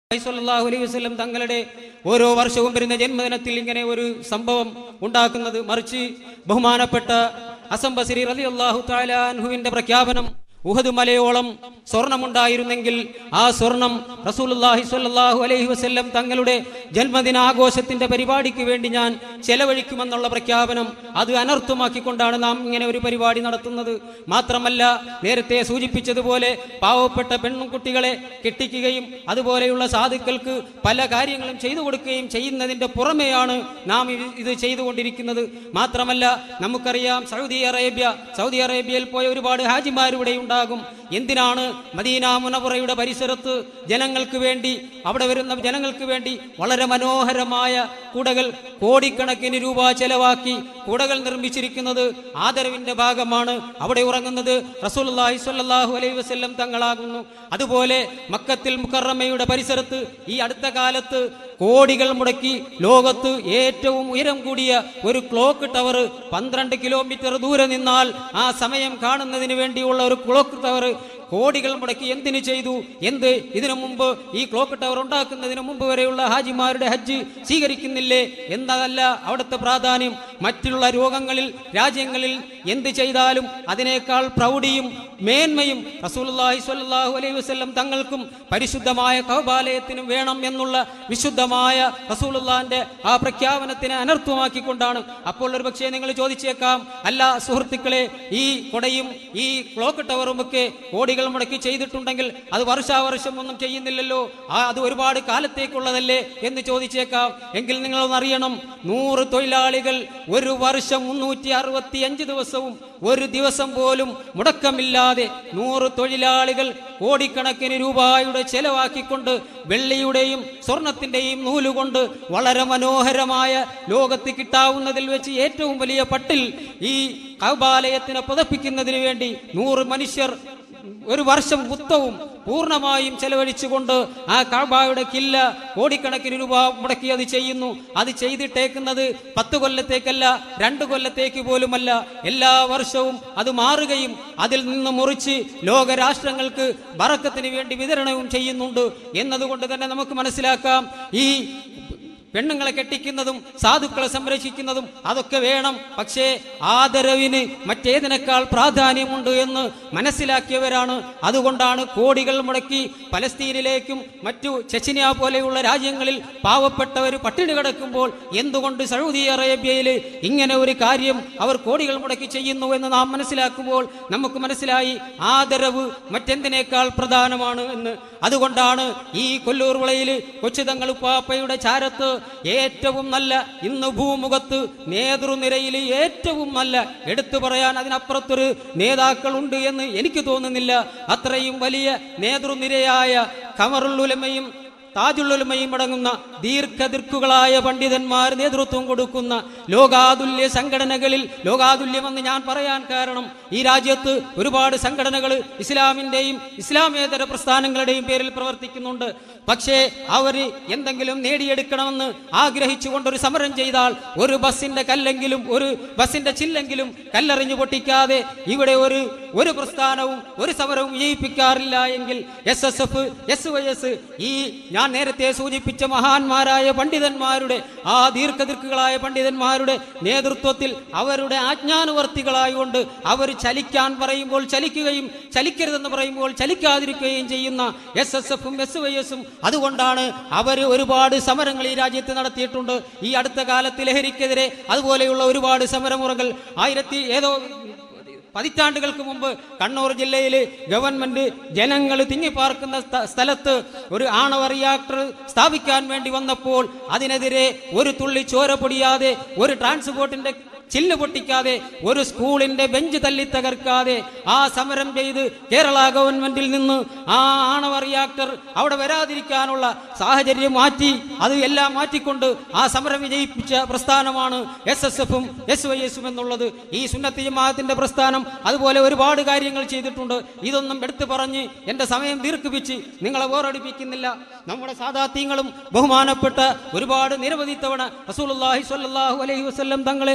സല്ലല്ലാഹു അലൈഹി വസല്ലം തങ്ങളുടെ ഓരോ വർഷവും വരുന്ന ജന്മദിനത്തിൽ ഇങ്ങനെ ഒരു സംഭവം ഉണ്ടാക്കുന്നത് മറിച്ച് ബഹുമാനപ്പെട്ട അസംബസിരി റലി അള്ളാഹു താലാൻഹുവിന്റെ പ്രഖ്യാപനം ഉഹദ് മലയോളം സ്വർണമുണ്ടായിരുന്നെങ്കിൽ ആ സ്വർണം റസൂലുള്ളാഹി സ്വല്ലല്ലാഹു അലൈഹി വസല്ലം തങ്ങളുടെ ജന്മദിനാഘോഷത്തിന്റെ പരിപാടിക്ക് വേണ്ടി ഞാൻ ചെലവഴിക്കുമെന്നുള്ള പ്രഖ്യാപനം അത് അനർത്ഥമാക്കിക്കൊണ്ടാണ് നാം ഇങ്ങനെ ഒരു പരിപാടി നടത്തുന്നത് മാത്രമല്ല നേരത്തെ സൂചിപ്പിച്ചതുപോലെ പാവപ്പെട്ട പെൺകുട്ടികളെ കെട്ടിക്കുകയും അതുപോലെയുള്ള സാധുക്കൾക്ക് പല കാര്യങ്ങളും ചെയ്തു കൊടുക്കുകയും ചെയ്യുന്നതിന്റെ പുറമെയാണ് നാം ഇത് ഇത് ചെയ്തുകൊണ്ടിരിക്കുന്നത് മാത്രമല്ല നമുക്കറിയാം സൗദി അറേബ്യ സൗദി അറേബ്യയിൽ പോയ ഒരുപാട് ഹാജിമാരിവിടെ ഉണ്ടാകും എന്തിനാണ് മദീന മുനവറയുടെ പരിസരത്ത് ജനങ്ങൾക്ക് വേണ്ടി അവിടെ വരുന്ന ജനങ്ങൾക്ക് വേണ്ടി വളരെ മനോഹരമായ കുടകൾ കോടിക്കണക്കിന് രൂപ ചെലവാക്കി കുടകൾ നിർമ്മിച്ചിരിക്കുന്നത് ആദരവിന്റെ ഭാഗമാണ് അവിടെ ഉറങ്ങുന്നത് റസൂലുള്ളാഹി സ്വല്ലല്ലാഹു അലൈഹി വസല്ലം തങ്ങളാകുന്നു അതുപോലെ മക്കത്തിൽ മുക്കറമ്മയുടെ പരിസരത്ത് ഈ അടുത്ത കാലത്ത് കോടികൾ മുടക്കി ലോകത്ത് ഏറ്റവും ഉയരം കൂടിയ ഒരു ക്ലോക്ക് ടവർ പന്ത്രണ്ട് കിലോമീറ്റർ ദൂരെ നിന്നാൽ ആ സമയം കാണുന്നതിന് വേണ്ടിയുള്ള ഒരു ക്ലോക്ക് ടവർ കോടികൾ മുടക്കി എന്തിനു ചെയ്തു എന്ത് ഇതിനു മുമ്പ് ഈ ക്ലോക്ക് ടവർ ഉണ്ടാക്കുന്നതിന് മുമ്പ് വരെയുള്ള ഹാജിമാരുടെ ഹജ്ജ് സ്വീകരിക്കുന്നില്ലേ എന്നതല്ല അവിടുത്തെ പ്രാധാന്യം മറ്റുള്ള രോഗങ്ങളിൽ രാജ്യങ്ങളിൽ എന്ത് ചെയ്താലും അതിനേക്കാൾ പ്രൗഢിയും മേന്മയും റസൂലുള്ളാഹി സ്വല്ലല്ലാഹു അലൈഹി വസല്ലം തങ്ങൾക്കും പരിശുദ്ധമായ കൗബാലയത്തിനും വേണം എന്നുള്ള വിശുദ്ധമായ റസൂലുള്ളാന്റെ ആ പ്രഖ്യാപനത്തിനെ അനർത്ഥമാക്കിക്കൊണ്ടാണ് അപ്പോൾ ഒരു പക്ഷേ നിങ്ങൾ ചോദിച്ചേക്കാം അല്ല സുഹൃത്തുക്കളെ ഈ കൊടയും ഈ ക്ലോക്ക് ടവറും ഒക്കെ കോടികൾ മുടക്കി ചെയ്തിട്ടുണ്ടെങ്കിൽ അത് വർഷാവർഷം ഒന്നും ചെയ്യുന്നില്ലല്ലോ ആ അത് ഒരുപാട് കാലത്തേക്കുള്ളതല്ലേ എന്ന് ചോദിച്ചേക്കാം എങ്കിൽ നിങ്ങളൊന്നറിയണം നൂറ് തൊഴിലാളികൾ ഒരു വർഷം മുന്നൂറ്റി അറുപത്തി അഞ്ച് ദിവസവും ഒരു ദിവസം പോലും മുടക്കമില്ലാതെ നൂറ് തൊഴിലാളികൾ കോടിക്കണക്കിന് രൂപയുടെ ചെലവാക്കിക്കൊണ്ട് വെള്ളിയുടെയും സ്വർണത്തിന്റെയും നൂലുകൊണ്ട് വളരെ മനോഹരമായ ലോകത്ത് കിട്ടാവുന്നതിൽ വെച്ച് ഏറ്റവും വലിയ പട്ടിൽ ഈ കൗബാലയത്തിനെ പുതപ്പിക്കുന്നതിന് വേണ്ടി നൂറ് മനുഷ്യർ ഒരു വർഷം മൊത്തവും പൂർണ്ണമായും ചെലവഴിച്ചുകൊണ്ട് ആ കാബായുടെ കില്ല കോടിക്കണക്കിന് രൂപ മുടക്കി അത് ചെയ്യുന്നു അത് ചെയ്തിട്ടേക്കുന്നത് പത്ത് കൊല്ലത്തേക്കല്ല രണ്ട് കൊല്ലത്തേക്ക് പോലുമല്ല എല്ലാ വർഷവും അത് മാറുകയും അതിൽ നിന്ന് മുറിച്ച് ലോകരാഷ്ട്രങ്ങൾക്ക് ബറക്കത്തിന് വേണ്ടി വിതരണവും ചെയ്യുന്നുണ്ട് എന്നതുകൊണ്ട് തന്നെ നമുക്ക് മനസ്സിലാക്കാം ഈ പെണ്ണുങ്ങളെ കെട്ടിക്കുന്നതും സാധുക്കളെ സംരക്ഷിക്കുന്നതും അതൊക്കെ വേണം പക്ഷേ ആദരവിന് മറ്റേതിനേക്കാൾ പ്രാധാന്യമുണ്ട് എന്ന് മനസ്സിലാക്കിയവരാണ് അതുകൊണ്ടാണ് കോടികൾ മുടക്കി പലസ്തീനിലേക്കും മറ്റു ചെച്ചിനിയ പോലെയുള്ള രാജ്യങ്ങളിൽ പാവപ്പെട്ടവർ പട്ടിണി കിടക്കുമ്പോൾ എന്തുകൊണ്ട് സൗദി അറേബ്യയിൽ ഇങ്ങനെ ഒരു കാര്യം അവർ കോടികൾ മുടക്കി ചെയ്യുന്നു എന്ന് നാം മനസ്സിലാക്കുമ്പോൾ നമുക്ക് മനസ്സിലായി ആദരവ് മറ്റെന്തിനേക്കാൾ പ്രധാനമാണ് എന്ന് അതുകൊണ്ടാണ് ഈ കൊല്ലൂർ വിളയിൽ കൊച്ചുതങ്ങൾ ഉപ്പാപ്പയുടെ ചാരത്ത് ഏറ്റവും നല്ല ഇന്ന് ഭൂമുഖത്ത് നേതൃനിരയിൽ ഏറ്റവും നല്ല എടുത്തു പറയാൻ അതിനപ്പുറത്തൊരു നേതാക്കളുണ്ട് എന്ന് എനിക്ക് തോന്നുന്നില്ല അത്രയും വലിയ നേതൃനിരയായ കമറുള്ളുലമയും താജുള്ളുലമയും അടങ്ങുന്ന ദീർഘദീർഘുകളായ പണ്ഡിതന്മാർ നേതൃത്വം കൊടുക്കുന്ന ലോകാതുല്യ സംഘടനകളിൽ ലോകാതുല്യമെന്ന് ഞാൻ പറയാൻ കാരണം ഈ രാജ്യത്ത് ഒരുപാട് സംഘടനകൾ ഇസ്ലാമിന്റെയും ഇസ്ലാമേതര പ്രസ്ഥാനങ്ങളുടെയും പേരിൽ പ്രവർത്തിക്കുന്നുണ്ട് പക്ഷേ അവര് എന്തെങ്കിലും നേടിയെടുക്കണമെന്ന് ആഗ്രഹിച്ചുകൊണ്ട് ഒരു സമരം ചെയ്താൽ ഒരു ബസിന്റെ കല്ലെങ്കിലും ഒരു ബസിന്റെ ചില്ലെങ്കിലും കല്ലെറിഞ്ഞു പൊട്ടിക്കാതെ ഇവിടെ ഒരു ഒരു പ്രസ്ഥാനവും ഒരു സമരവും വിജയിപ്പിക്കാറില്ല എങ്കിൽ S S F S Y S ഈ ഞാൻ നേരത്തെ സൂചിപ്പിച്ച മഹാന്മാരായ പണ്ഡിതന്മാരുടെ ആ ദീർഘദീർഘകളായ പണ്ഡിതന്മാരുടെ നേതൃത്വത്തിൽ അവരുടെ ആജ്ഞാനുവർത്തികളായുകൊണ്ട് അവർ ചലിക്കാൻ പറയുമ്പോൾ ചലിക്കുകയും ചലിക്കരുതെന്ന് പറയുമ്പോൾ ചലിക്കാതിരിക്കുകയും ചെയ്യുന്ന എസ് എസ് എഫും എസ് വൈ എസും അതുകൊണ്ടാണ് അവർ ഒരുപാട് സമരങ്ങൾ ഈ രാജ്യത്ത് നടത്തിയിട്ടുണ്ട് ഈ അടുത്ത കാലത്ത് ലഹരിക്കെതിരെ അതുപോലെയുള്ള ഒരുപാട് സമരമുറകൾ ആയിരത്തി ഏതോ പതിറ്റാണ്ടുകൾക്ക് മുമ്പ് കണ്ണൂർ ജില്ലയിൽ ഗവൺമെന്റ് ജനങ്ങൾ തിങ്ങിപ്പാർക്കുന്ന സ്ഥ- സ്ഥലത്ത് ഒരു ആണവ റിയാക്ടർ സ്ഥാപിക്കാൻ വേണ്ടി വന്നപ്പോൾ അതിനെതിരെ ഒരു തുള്ളി ചോര പൊടിയാതെ ഒരു ട്രാൻസ്പോർട്ടിന്റെ ചില്ല് പൊട്ടിക്കാതെ ഒരു സ്കൂളിന്റെ ബെഞ്ച് തല്ലി തകർക്കാതെ ആ സമരം ചെയ്ത് കേരള ഗവൺമെന്റിൽ നിന്ന് ആ ആണവ റിയാക്ടർ അവിടെ വരാതിരിക്കാനുള്ള സാഹചര്യം മാറ്റി അത് എല്ലാം മാറ്റിക്കൊണ്ട് ആ സമരം വിജയിപ്പിച്ച പ്രസ്ഥാനമാണ് എസ് എസ് എഫും എസ് വൈ എസും എന്നുള്ളത് ഈ സുന്നത്തി ജമാഅത്തിന്റെ പ്രസ്ഥാനം അതുപോലെ ഒരുപാട് കാര്യങ്ങൾ ചെയ്തിട്ടുണ്ട് ഇതൊന്നും എടുത്തു പറഞ്ഞ് എന്റെ സമയം ദീർഘിപ്പിച്ച് നിങ്ങളെ ബോറടിപ്പിക്കുന്നില്ല നമ്മുടെ സാധാത്യങ്ങളും ബഹുമാനപ്പെട്ട ഒരുപാട് നിരവധി തവണ റസൂലുള്ളാഹി സ്വല്ലല്ലാഹു അലൈഹി വസല്ലം തങ്ങളെ സ്വപ്ന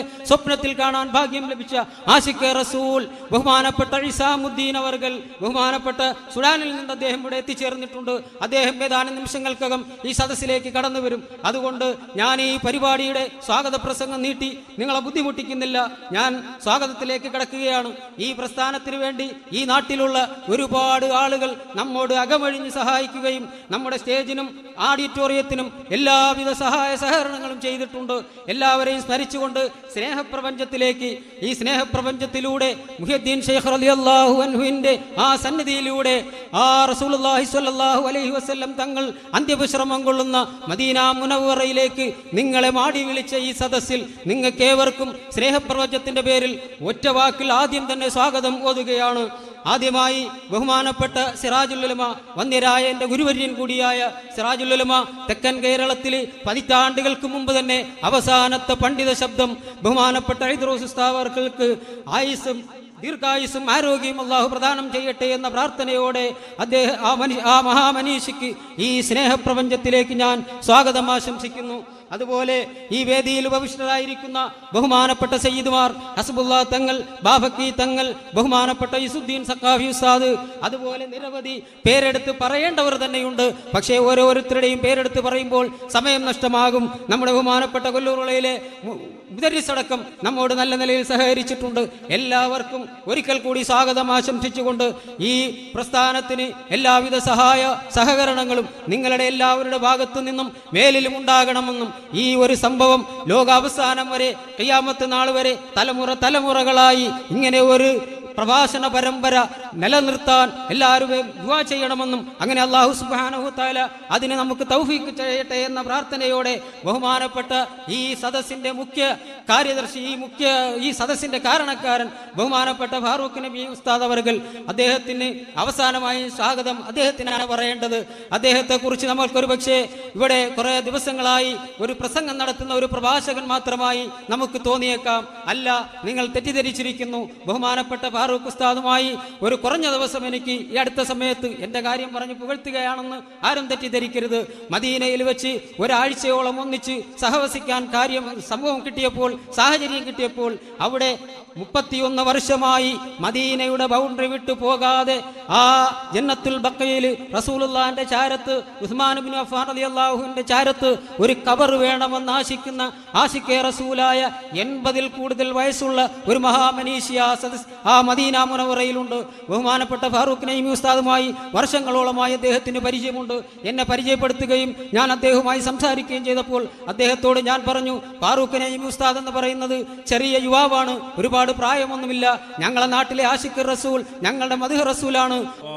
സ്വപ്നത്തിൽ കാണാൻ ഭാഗ്യം ലഭിച്ച ആഷിഖ് റസൂൽ ബഹുമാനപ്പെട്ട ഇസാമുദ്ദീൻ അവർകൾ ബഹുമാനപ്പെട്ട സുഡാനിൽ നിന്ന് അദ്ദേഹം ഇവിടെ എത്തിച്ചേർന്നിട്ടുണ്ട് അദ്ദേഹം ഏതാനും നിമിഷങ്ങൾക്കകം ഈ സദസ്സിലേക്ക് കടന്നു വരും അതുകൊണ്ട് ഞാൻ ഈ പരിപാടിയുടെ സ്വാഗത പ്രസംഗം നീട്ടി നിങ്ങളെ ബുദ്ധിമുട്ടിക്കുന്നില്ല ഞാൻ സ്വാഗതത്തിലേക്ക് കിടക്കുകയാണ് ഈ പ്രസ്ഥാനത്തിന് വേണ്ടി ഈ നാട്ടിലുള്ള ഒരുപാട് ആളുകൾ നമ്മോട് അകമഴിഞ്ഞ് സഹായിക്കുകയും നമ്മുടെ സ്റ്റേജിനും ആഡിറ്റോറിയത്തിനും എല്ലാവിധ സഹായ സഹകരണങ്ങളും ചെയ്തിട്ടുണ്ട് എല്ലാവരെയും സ്മരിച്ചുകൊണ്ട് സ്നേഹപ്രപഞ്ചത്തിലേക്ക് ഈ സ്നേഹപ്രപഞ്ചത്തിലൂടെ മുഹ്യദ്ദീൻ ഷെയ്ഖ് റളിയല്ലാഹു അൻഹുവിന്റെ ആ സന്നിധിയിലൂടെ ആ റസൂലുള്ളാഹി സ്വല്ലല്ലാഹു അലൈഹി വസല്ലം തങ്ങൾ അന്ത്യവിശ്രമം കൊള്ളുന്ന മദീന മുനവറയിലേക്ക് നിങ്ങളെ മാടി വിളിച്ച ഈ സദസ്സിൽ നിങ്ങൾക്ക് ഏവർക്കും സ്നേഹപ്രപഞ്ചത്തിന്റെ പേരിൽ ഒറ്റ വാക്കിൽ ആദ്യം തന്നെ സ്വാഗതം ഓതുകയാണ് ആദ്യമായി ബഹുമാനപ്പെട്ട സിറാജുല്ലുലമ വന്യരായ എന്റെ ഗുരുവര്യൻ കൂടിയായ സിറാജുല്ലുലമ തെക്കൻ കേരളത്തിൽ പതിറ്റാണ്ടുകൾക്ക് മുമ്പ് തന്നെ അവസാനത്തെ പണ്ഡിത ശബ്ദം ബഹുമാനപ്പെട്ട ഐദ്രോസ് സ്ഥാവർക്കൾക്ക് ആയുസും ദീർഘായുസും ആരോഗ്യവും അള്ളാഹു പ്രദാനം ചെയ്യട്ടെ എന്ന പ്രാർത്ഥനയോടെ അദ്ദേഹം ആ മനീ ആ മഹാമനീഷിക്ക് ഈ സ്നേഹപ്രപഞ്ചത്തിലേക്ക് ഞാൻ സ്വാഗതം ആശംസിക്കുന്നു അതുപോലെ ഈ വേദിയിൽ ഉപവിഷ്ടരായിരിക്കുന്ന ബഹുമാനപ്പെട്ട സയ്യിദുമാർ ഹസബുല്ലാ തങ്ങൾ ബാഫക്കി തങ്ങൾ ബഹുമാനപ്പെട്ട യുസുദ്ദീൻ സക്കാഫി ഉസ്താദ് അതുപോലെ നിരവധി പേരെടുത്ത് പറയേണ്ടവർ തന്നെയുണ്ട് പക്ഷേ ഓരോരുത്തരുടെയും പേരെടുത്ത് പറയുമ്പോൾ സമയം നഷ്ടമാകും നമ്മുടെ ബഹുമാനപ്പെട്ട കൊല്ലൂറുളയിലെ മു- മുദരിസടക്കം നമ്മോട് നല്ല നിലയിൽ സഹകരിച്ചിട്ടുണ്ട് എല്ലാവർക്കും ഒരിക്കൽ കൂടി സ്വാഗതം ആശംസിച്ചുകൊണ്ട് ഈ പ്രസ്ഥാനത്തിന് എല്ലാവിധ സഹായ സഹകരണങ്ങളും നിങ്ങളുടെ എല്ലാവരുടെ ഭാഗത്തു നിന്നും മേലിലും ഉണ്ടാകണമെന്നും ഈ ഒരു സംഭവം ലോകാവസാനം വരെ കയ്യാമത്ത് നാൾ വരെ തലമുറ തലമുറകളായി ഇങ്ങനെ ഒരു പ്രഭാഷണ പരമ്പര നിലനിർത്താൻ എല്ലാവരും ദുആ ചെയ്യണമെന്നും അങ്ങനെ അള്ളാഹു സുബ്ഹാനഹു തആല അതിന് നമുക്ക് തൗഫീക്ക് ചെയ്യട്ടെ എന്ന പ്രാർത്ഥനയോടെ ബഹുമാനപ്പെട്ട ഈ സദസ്സിന്റെ മുഖ്യ കാര്യദർശി ഈ മുഖ്യ ഈ സദസ്സിന്റെ കാരണക്കാരൻ ബഹുമാനപ്പെട്ട ഫാറൂഖ് നബി ഉസ്താദ് അവർകൾ അദ്ദേഹത്തിന് അവസാനമായി സ്വാഗതം അദ്ദേഹത്തിനാണ് പറയേണ്ടത് അദ്ദേഹത്തെ കുറിച്ച് നമ്മൾക്കൊരു പക്ഷേ ഇവിടെ കുറെ ദിവസങ്ങളായി ഒരു പ്രസംഗം നടത്തുന്ന ഒരു പ്രഭാഷകൻ മാത്രമായി നമുക്ക് തോന്നിയേക്കാം അല്ല നിങ്ങൾ തെറ്റിദ്ധരിച്ചിരിക്കുന്നു ബഹുമാനപ്പെട്ട ഫാറൂഖ് ഉസ്താദുമായി ഒരു കുറഞ്ഞ ദിവസം എനിക്ക് ഈ അടുത്ത സമയത്ത് എന്റെ കാര്യം പറഞ്ഞ് പുകഴ്ത്തുകയാണെന്ന് ആരും തെറ്റിദ്ധരിക്കരുത് മദീനയിൽ വെച്ച് ഒരാഴ്ചയോളം ഒന്നിച്ച് സഹവസിക്കാൻ കാര്യം സംഭവം കിട്ടിയപ്പോൾ സാഹചര്യം കിട്ടിയപ്പോൾ അവിടെ മുപ്പത്തിയൊന്ന് വർഷമായി മദീനയുടെ ബൗണ്ടറി വിട്ടു പോകാതെ ആ ജന്നത്തുൽ ബക്കയിൽ റസൂലുള്ളാന്റെ ചാരത്ത് ഉസ്മാൻ ബിൻ അഫ്ഫാൻ റളിയല്ലാഹുവിന്റെ ചാരത്ത് ഒരു കബർ വേണമെന്ന് ആശിക്കുന്ന ആശിക്കേ റസൂലായ എൺപതിൽ കൂടുതൽ വയസ്സുള്ള ഒരു മഹാമനീഷി ആ സദസ് ആ മദീന മുനവറയിലുണ്ട് ബഹുമാനപ്പെട്ട ഫാറൂഖ് നൈമി ഉസ്താദുമായി വർഷങ്ങളോളമായി അദ്ദേഹത്തിന് പരിചയമുണ്ട് എന്നെ പരിചയപ്പെടുത്തുകയും ഞാൻ അദ്ദേഹവുമായി സംസാരിക്കുകയും ചെയ്തപ്പോൾ അദ്ദേഹത്തോട് ഞാൻ പറഞ്ഞു ഫാറൂഖ് നൈമി ഉസ്താദ് എന്ന് പറയുന്നത് ചെറിയ യുവാവാണ് ഒരുപാട് പ്രായമൊന്നുമില്ല ഞങ്ങളെ നാട്ടിലെ ആഷിഖ് റസൂൽ ഞങ്ങളുടെ മധുഹ റസൂലാണ്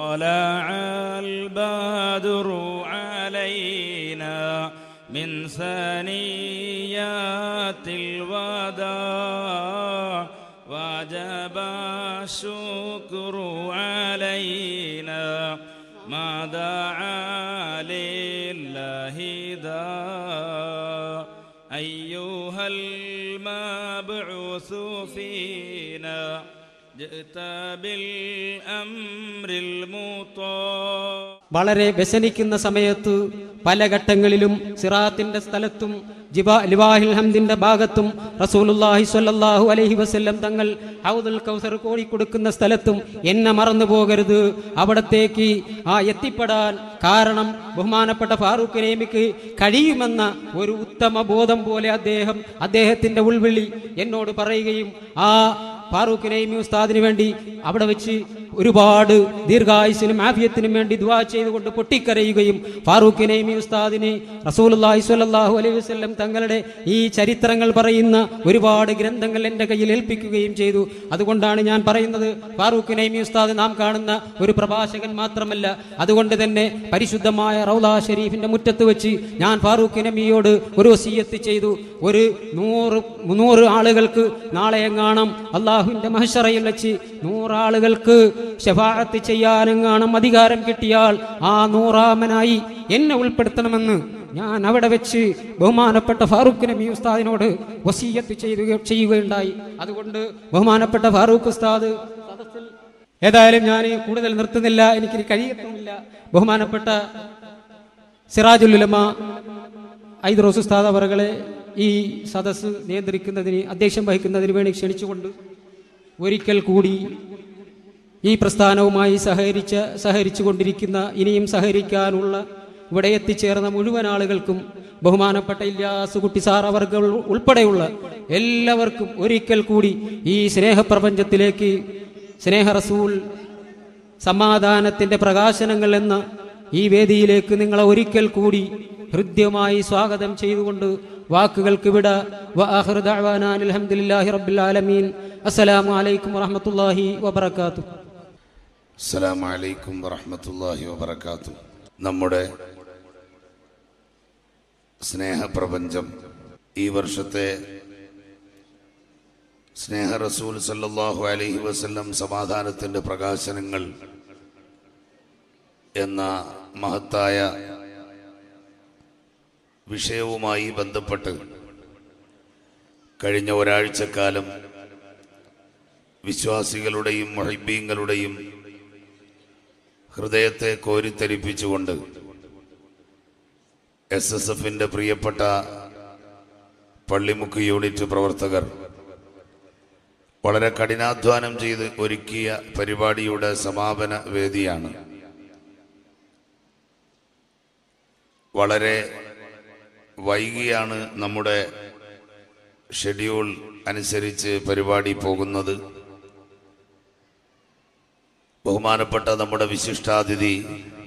طلع البدر علينا من ثنيات الوداع وجب الشكر علينا ما دعا لله داع أيها المبعوث فينا جئت بالأمر المطاع വളരെ വ്യസനിക്കുന്ന സമയത്ത് പല ഘട്ടങ്ങളിലും സിറാത്തിന്റെ സ്ഥലത്തും ജിബാ ലിവാഹിൽ ഹംദിന്റെ ഭാഗത്തും റസൂലുള്ളാഹി സ്വല്ലല്ലാഹു അലൈഹി വസല്ലം തങ്ങൾ ഹൗദുൽ കൗസർ കോടിക്കൊടുക്കുന്ന സ്ഥലത്തും എന്നെ മറന്നു പോകരുത് അവിടത്തേക്ക് ആ എത്തിപ്പെടാൻ കാരണം ബഹുമാനപ്പെട്ട ഫാറൂഖ് നേമിക്ക് കഴിയുമെന്ന ഒരു ഉത്തമ ബോധം പോലെ അദ്ദേഹം അദ്ദേഹത്തിന്റെ ഉൾവിളി എന്നോട് പറയുകയും ആ ഫാറൂഖ് നൈമി ഉസ്താദിന് വേണ്ടി അവിടെ വെച്ച് ഒരുപാട് ദീർഘായുസിനും ആഫിയത്തിനും വേണ്ടി ദുആ ചെയ്തുകൊണ്ട് പൊട്ടിക്കരയുകയും ഫാറൂഖ് നൈമി ഉസ്താദിന് റസൂലുള്ളാഹി സ്വല്ലല്ലാഹു അലൈഹി വസല്ലം തങ്ങളുടെ ഈ ചരിത്രങ്ങൾ പറയുന്ന ഒരുപാട് ഗ്രന്ഥങ്ങൾ എൻ്റെ കയ്യിൽ ഏൽപ്പിക്കുകയും ചെയ്തു അതുകൊണ്ടാണ് ഞാൻ പറയുന്നത് ഫാറൂഖ് നൈമി ഉസ്താദ് നാം കാണുന്ന ഒരു പ്രഭാഷകൻ മാത്രമല്ല അതുകൊണ്ട് തന്നെ പരിശുദ്ധമായ റൗല ഷരീഫിന്റെ മുറ്റത്ത് വെച്ച് ഞാൻ ഫാറൂഖ് നബിയോട് ഒരു വസീയത്ത് ചെയ്തു ഒരു നൂറ് മുന്നൂറ് ആളുകൾക്ക് നാളെ എങ്ങാണം അള്ളാഹുവിന്റെ മഹഷറയിൽ വെച്ച് നൂറാളുകൾക്ക് ഷഫാഅത്ത് ചെയ്യാനെങ്ങാണം അധികാരം കിട്ടിയാൽ ആ നൂറാമനായി എന്നെ ഉൾപ്പെടുത്തണമെന്ന് ഞാൻ അവിടെ വെച്ച് ബഹുമാനപ്പെട്ട ഫാറൂഖ് നബി ഉസ്താദിനോട് വസീയത്ത് ചെയ്യുക ചെയ്യുകയുണ്ടായി അതുകൊണ്ട് ബഹുമാനപ്പെട്ട ഫാറൂഖ് ഉസ്താദ് സദസ്സിൽ ഏതായാലും ഞാൻ കൂടുതൽ നിർത്തുന്നില്ല എനിക്ക് കഴിയത്തുമില്ല ബഹുമാനപ്പെട്ട സിറാജുലുലമ ഐദ്രോസ് ഉസ്താദ് അവറുകളെ ഈ സദസ്സ് നിയന്ത്രിക്കുന്നതിന് അധ്യക്ഷം വഹിക്കുന്നതിന് വേണ്ടി ക്ഷണിച്ചുകൊണ്ട് ഒരിക്കൽ കൂടി ഈ പ്രസ്ഥാനവുമായി സഹകരിച്ച സഹകരിച്ചു കൊണ്ടിരിക്കുന്ന ഇനിയും സഹകരിക്കാനുള്ള ഇവിടെ എത്തിച്ചേർന്ന മുഴുവൻ ആളുകൾക്കും ബഹുമാനപ്പെട്ട ഇല്യാസ് കുട്ടി സാർ അവർകൾ ഉൾപ്പെടെയുള്ള എല്ലാവർക്കും ഒരിക്കൽ കൂടി ഈ സ്നേഹപ്രപഞ്ചത്തിലേക്ക് സ്നേഹ റസൂൽ സമാധാനത്തിന്റെ പ്രകാശനങ്ങൾ എന്ന ഈ വേദിയിലേക്ക് നിങ്ങളെ ഒരിക്കൽ കൂടി ഹൃദ്യമായി സ്വാഗതം ചെയ്തുകൊണ്ട് വാക്കുകൾക്ക് വിട വആഖിറു ദഅ്വാനാ അൽഹംദുലില്ലാഹി റബ്ബിൽ ആലമീൻ അസ്സലാമു അലൈക്കും വറഹ്മത്തുള്ളാഹി വബറകാതുഹു അസ്സലാമു അലൈക്കും വറഹ്മത്തുള്ളാഹി വബറകാത്തു നമ്മുടെ സ്നേഹപ്രപഞ്ചം ഈ വർഷത്തെ സ്നേഹ റസൂൽ സല്ലല്ലാഹു അലൈഹി വസല്ലം സമാധാനത്തിന്റെ പ്രകാശനങ്ങൾ എന്ന മഹത്തായ വിഷയവുമായി ബന്ധപ്പെട്ട് കഴിഞ്ഞ ഒരാഴ്ചക്കാലം വിശ്വാസികളുടെയും മൊഹിബീങ്ങളുടെയും ഹൃദയത്തെ കോരിത്തരിപ്പിച്ചുകൊണ്ട് എസ് എസ് എഫിന്റെ പ്രിയപ്പെട്ട പള്ളിമുക്ക് യൂണിറ്റ് പ്രവർത്തകർ വളരെ കഠിനാധ്വാനം ചെയ്ത് ഒരുക്കിയ പരിപാടിയുടെ സമാപന വേദിയാണ് വളരെ വൈകിയാണ് നമ്മുടെ ഷെഡ്യൂൾ അനുസരിച്ച് പരിപാടി പോകുന്നത് ബഹുമാനപ്പെട്ട നമ്മുടെ വിശിഷ്ടാതിഥി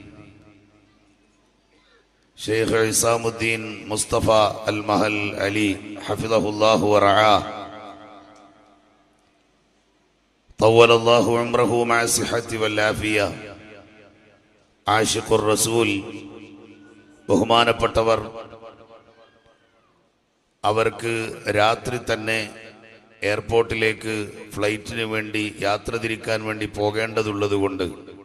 ഷെയ്ഖ് ഇസാമുദ്ദീൻ മുസ്തഫ അൽ മഹൽ അലി ഹഫിദഹുല്ലാഹു വറഅ طول الله عمره مع الصحة والعافية عاشق الرسول ബഹുമാനപ്പെട്ടവർ അവർക്ക് രാത്രി തന്നെ എയർപോർട്ടിലേക്ക് ഫ്ലൈറ്റിന് വേണ്ടി യാത്ര തിരിക്കാൻ വേണ്ടി പോകേണ്ടതുള്ളത് കൊണ്ട്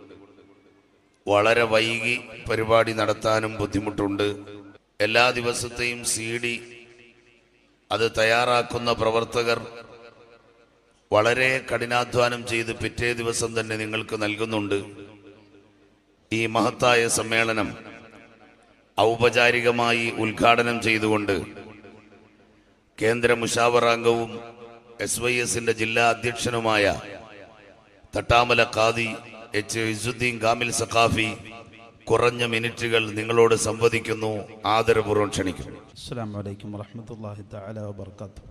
വളരെ വൈകി പരിപാടി നടത്താനും ബുദ്ധിമുട്ടുണ്ട് എല്ലാ ദിവസത്തെയും സി ഡി അത് തയ്യാറാക്കുന്ന പ്രവർത്തകർ വളരെ കഠിനാധ്വാനം ചെയ്ത് പിറ്റേ ദിവസം തന്നെ നിങ്ങൾക്ക് നൽകുന്നുണ്ട് ഈ മഹത്തായ സമ്മേളനം ഔപചാരികമായി ഉദ്ഘാടനം ചെയ്തുകൊണ്ട് കേന്ദ്ര മുഷാവറാംഗവും എസ് വൈ എസിന്റെ ജില്ലാ അധ്യക്ഷനുമായ തട്ടാമല ഖാദി എച്ച് ഇസുദ്ദീൻ കാമിൽ സഖാഫി കുറഞ്ഞ മിനിറ്റുകൾ നിങ്ങളോട് സംവദിക്കുന്നു ആദരപൂർവ്വം ക്ഷണിക്കുന്നു السلام عليكم ورحمة الله تعالى وبركاته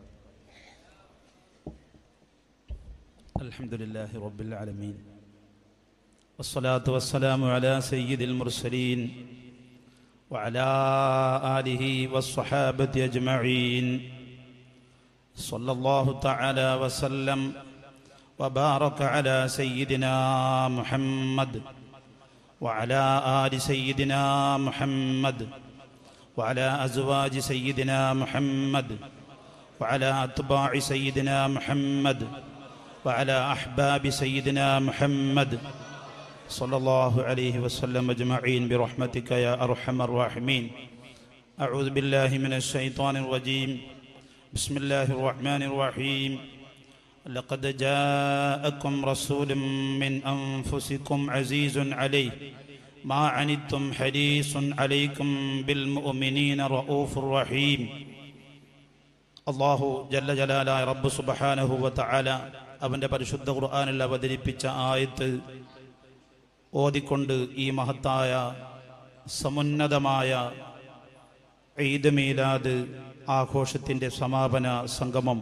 الحمد لله رب العالمين والصلاة والسلام على سيد المرسلين وعلى آله والصحابة أجمعين صلى الله تعالى وسلم وبارك على سيدنا محمد وعلى آل سيدنا محمد وعلى أزواج سيدنا محمد وعلى أتباع سيدنا محمد وعلى أحباب سيدنا محمد صلى الله عليه وسلم أجمعين برحمتك يا أرحم الراحمين أعوذ بالله من الشيطان الرجيم بسم الله الرحمن الرحيم لقد جاءكم رسول من أنفسكم عزيز عليه ما عنتم حريص عليكم بالمؤمنين رؤوف رحيم അള്ളാഹു ജല്ല ജലാലായ റബ്ബ് സുബഹാനഹു വതആല അവന്റെ പരിശുദ്ധ ഖുർആനിൽ അവതരിപ്പിച്ച ആയത്ത് ഓതിക്കൊണ്ട് ഈ മഹത്തായ സമുന്നതമായ ഈദ് മീലാദ് ആഘോഷത്തിന്റെ സമാപന സംഗമം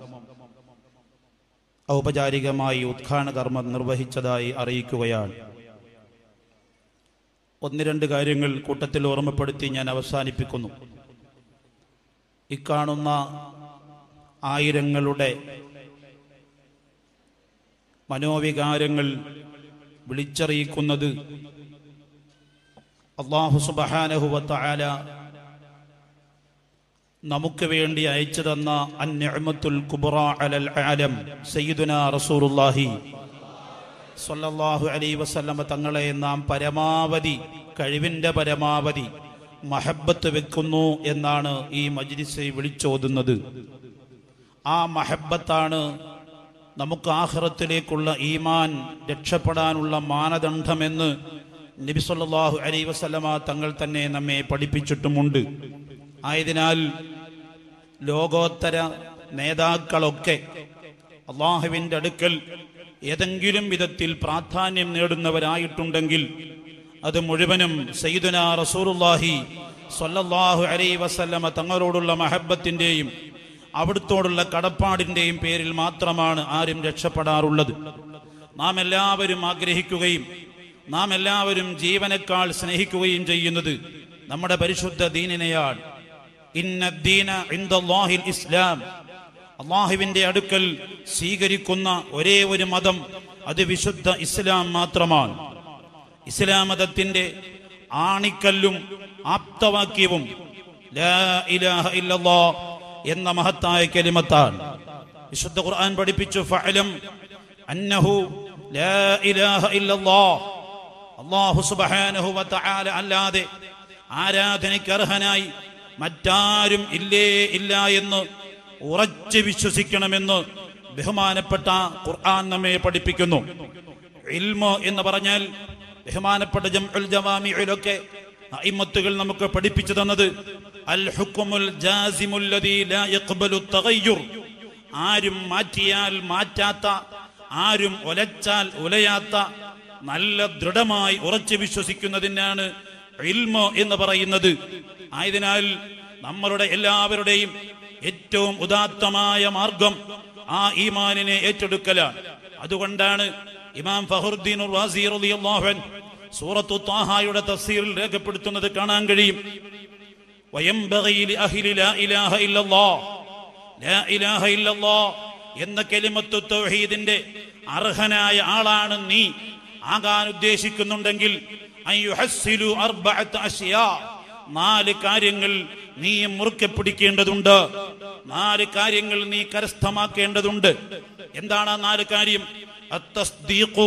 ഔപചാരികമായി ഉദ്ഘാടന കർമ്മം നിർവഹിച്ചതായി അറിയിക്കുകയാണ് ഒന്ന് രണ്ട് കാര്യങ്ങൾ കൂട്ടത്തിൽ ഓർമ്മപ്പെടുത്തി ഞാൻ അവസാനിപ്പിക്കുന്നു ഇക്കാണുന്ന ആയിരങ്ങളുടെ മനോവികാരങ്ങൾ വിളിച്ചറിയിക്കുന്നത് അള്ളാഹു സുബഹാനഹുവത്തായ നമുക്ക് വേണ്ടി അയച്ചു തന്ന അന്യഅമത്തുൽ കുബ്ര അലൽ ആലം സയ്യിദുന റസൂലുള്ളാഹി സ്വല്ലല്ലാഹു അലൈഹി വസല്ലമ തങ്ങളെ നാം പരമാവധി കഴിവിന്റെ പരമാവധി മഹബത്ത് വെക്കുന്നു എന്നാണ് ഈ മജ്ലിസ് വിളിച്ചോതുന്നത് ആ മഹബത്താണ് നമുക്ക് ആഹ്റത്തിലേക്കുള്ള ഈമാൻ രക്ഷപ്പെടാനുള്ള മാനദണ്ഡമെന്ന് നബി സല്ലല്ലാഹു അലൈഹി വസല്ലമ തങ്ങൾ തന്നെ നമ്മെ പഠിപ്പിച്ചിട്ടുമുണ്ട് ആയതിനാൽ ലോകോത്തര നേതാക്കളൊക്കെ അള്ളാഹുവിൻ്റെ അടുക്കൽ ഏതെങ്കിലും വിധത്തിൽ പ്രാധാന്യം നേടുന്നവരായിട്ടുണ്ടെങ്കിൽ അത് മുഴുവനും സയ്യിദുന റസൂലുള്ളാഹി സ്വല്ലല്ലാഹു അലൈഹി വസല്ലമ തങ്ങളോടുള്ള മഹബത്തിൻ്റെയും അവിടുത്തോടുള്ള കടപ്പാടിൻ്റെയും പേരിൽ മാത്രമാണ് ആരും രക്ഷപ്പെടാറുള്ളത് നാം എല്ലാവരും ആഗ്രഹിക്കുകയും നാം എല്ലാവരും ജീവനേക്കാൾ സ്നേഹിക്കുകയും ചെയ്യുന്നത് നമ്മുടെ പരിശുദ്ധ ദീനിനെയാണ് ഇന്ന ദീന ഇൻദല്ലാഹിൽ ഇസ്ലാം അള്ളാഹുവിന്റെ അടുക്കൽ സ്വീകരിക്കുന്ന ഒരേ ഒരു മതം അത് വിശുദ്ധ ഇസ്ലാം മാത്രമാണ് ഇസ്ലാം മതത്തിന്റെ ആണിക്കല്ലും ആപ്തവാക്യവും ലാ ഇലാഹ ഇല്ലല്ലാ എന്ന മഹത്തായ കലിമത്താണ് വിശുദ്ധ ഖുർആൻ പഠിപ്പിച്ചു ഫഅലം അന്നഹു ലാ ഇലാഹ ഇല്ലല്ലാ അല്ലാഹു സുബ്ഹാനഹു വതആല അല്ലാതെ ആരാധനയ്ക്ക് അർഹനായി മറ്റാരും ഇല്ലേ ഇല്ല എന്ന് ഉറച്ചു വിശ്വസിക്കണമെന്ന് ബഹുമാനപ്പെട്ട ഖുർആൻ നമ്മെ പഠിപ്പിക്കുന്നു ഇൽമ എന്ന് പറഞ്ഞാൽ ബഹുമാനപ്പെട്ട ജംഉൽ ജവാമിഇലൊക്കെ അയിമത്തുകൾ നമുക്ക് പഠിപ്പിച്ചു തന്നത് അൽ ഹുക്കുമുൽ ജാസിമുൽ ലദീ ലാ യഖ്ബലു തഗയ്യുർ ആരും മാറ്റിയാൽ മാറ്റാത്ത ആരും ഒലച്ചാൽ ഉലയാത്ത നല്ല ദൃഢമായി ഉറച്ചു വിശ്വസിക്കുന്നതിനാണ് ഇൽമ എന്ന് പറയുന്നത് ആയതിനാൽ നമ്മളുടെ എല്ലാവരുടെയും ഏറ്റവും ഉദാത്തമായ മാർഗം ആ ഈമാനിനെ ഏറ്റെടുക്കലാണ് അതുകൊണ്ടാണ് ഇമാം ഫഹറുദ്ദീൻ റാസി റളിയല്ലാഹു അൻഹു സൂറത്തു താഹായുടെ തഫ്സീറിൽ രേഖപ്പെടുത്തുന്നത് കാണാൻ കഴിയും വയംബഗി ലിഅഹ്ലി ലാ ഇലാഹ ഇല്ലല്ലാഹ് ലാ ഇലാഹ ഇല്ലല്ലാഹ് എന്ന കലിമത്തു തൗഹീദിന്റെ അർഹനായ ആളാണ് നീ ആകാൻ ഉദ്ദേശിക്കുന്നുണ്ടെങ്കിൽ അൻ യുഹസ്സിലു അർബഅത അശ്യാ നാല് കാര്യങ്ങൾ നീ മുറുക്കെ പിടിക്കേണ്ടതുണ്ട് നാല് കാര്യങ്ങൾ നീ കരസ്ഥമാക്കേണ്ടതുണ്ട് എന്താണ് ആ നാല് കാര്യം അത്തസ്ദീഖു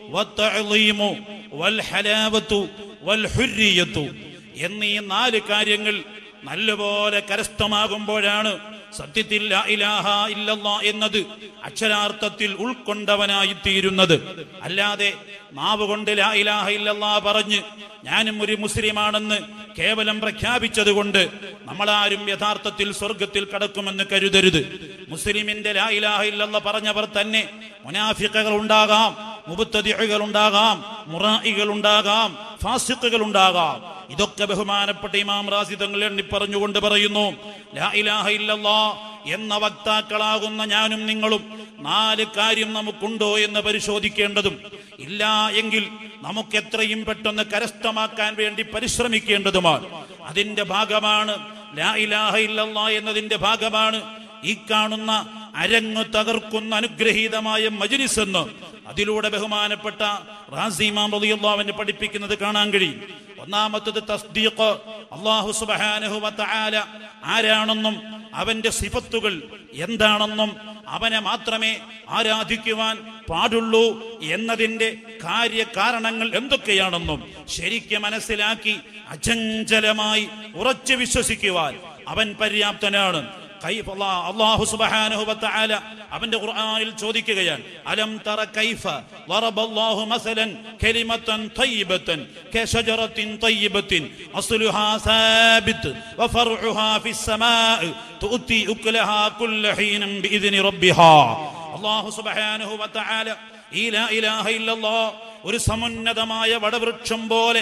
വത്തഅളീമു വൽഹലാവത്തു വൽഹുർരിയത്തു എന്നീ നാല് കാര്യങ്ങൾ നല്ലപോലെ കരസ്ഥമാകുമ്പോഴാണ് സത്യത്തിൽ ലാ ഇലാഹ ഇല്ലല്ലാ എന്നത് അക്ഷരാർത്ഥത്തിൽ ഉൾക്കൊണ്ടവനായി തീരുന്നത് അല്ലാതെ നാവ് കൊണ്ട് ലാ ഇലാഹ ഇല്ലല്ലാ പറഞ്ഞ് ഞാനും ഒരു മുസ്ലിമാണെന്ന് കേവലം പ്രഖ്യാപിച്ചത് കൊണ്ട് നമ്മളാരും യഥാർത്ഥത്തിൽ സ്വർഗത്തിൽ കടക്കുമെന്ന് കരുതരുത് മുസ്ലിമിന്റെ ലാ ഇലാഹ ഇല്ലല്ലാ പറഞ്ഞവർ തന്നെ മുനാഫിക്കകൾ ഉണ്ടാകാം മുബത്തതികൾ ഉണ്ടാകാം മുറായികൾ ഉണ്ടാകാം ഫാസിഖുകൾ ഉണ്ടാകാം ഇതൊക്കെ ബഹുമാനപ്പെട്ട ഇമാം റാസി തങ്ങൾ എണ്ണി പറഞ്ഞുകൊണ്ട് പറയുന്നു ലാ ഇലാഹ ഇല്ലല്ലാ എന്ന വക്താക്കളാകുന്ന ഞാനും നിങ്ങളും നാല് കാര്യം നമുക്കുണ്ടോ എന്ന് പരിശോധിക്കേണ്ടതും ഇല്ല എങ്കിൽ നമുക്ക് എത്രയും പെട്ടെന്ന് കരസ്ഥമാക്കാൻ വേണ്ടി പരിശ്രമിക്കേണ്ടതുമാണ് അതിന്റെ ഭാഗമാണ് ലാ ഇലാഹ ഇല്ലല്ലാ എന്നതിന്റെ ഭാഗമാണ് ഈ കാണുന്ന അരങ്ങ് തകർക്കുന്ന അനുഗ്രഹീതമായ മജ്ലിസ് എന്ന് അതിലൂടെ ബഹുമാനപ്പെട്ട റാസിമാം റളിയല്ലാഹുവിനെ പഠിപ്പിക്കുന്നത് കാണാൻ കഴിയും ഒന്നാമത്തത് തസ്ദീഖ് അല്ലാഹു സുബ്ഹാനഹു വതആല ആരാണെന്നും അവന്റെ സിഫത്തുകൾ എന്താണെന്നും അവനെ മാത്രമേ ആരാധിക്കുവാൻ പാടുള്ളൂ എന്നതിന്റെ കാര്യകാരണങ്ങൾ എന്തൊക്കെയാണെന്നും ശരിക്ക് മനസ്സിലാക്കി അചഞ്ചലമായി ഉറച്ചു വിശ്വസിക്കുവാൻ അവൻ പര്യാപ്തനാണ് കൈഫ് അല്ലാ- അല്ലാഹു സുബ്ഹാനഹു വതആല അവന്റെ ഖുർആനിൽ ചോദിക്കുകയാണ് അലം തറ കൈഫ വറബല്ലാഹു മസലൻ കലിമത്തൻ തയ്യിബത്തൻ കശജറത്തിൻ തയ്യിബത്തിൻ അസ്ലുഹാ സാബിത് വഫർഉഹാ ഫിസ് സമാഅ് തുഅതി ഉക്ലഹാ കുല്ല ഹീനം ബിഇذن റബ്ബിഹാ അല്ലാഹു സുബ്ഹാനഹു വതആല ഈ ലാ ഇലാഹ ഇല്ലല്ലാഹ് ഒരു സമുന്നതമായ വടവൃക്ഷം പോലെ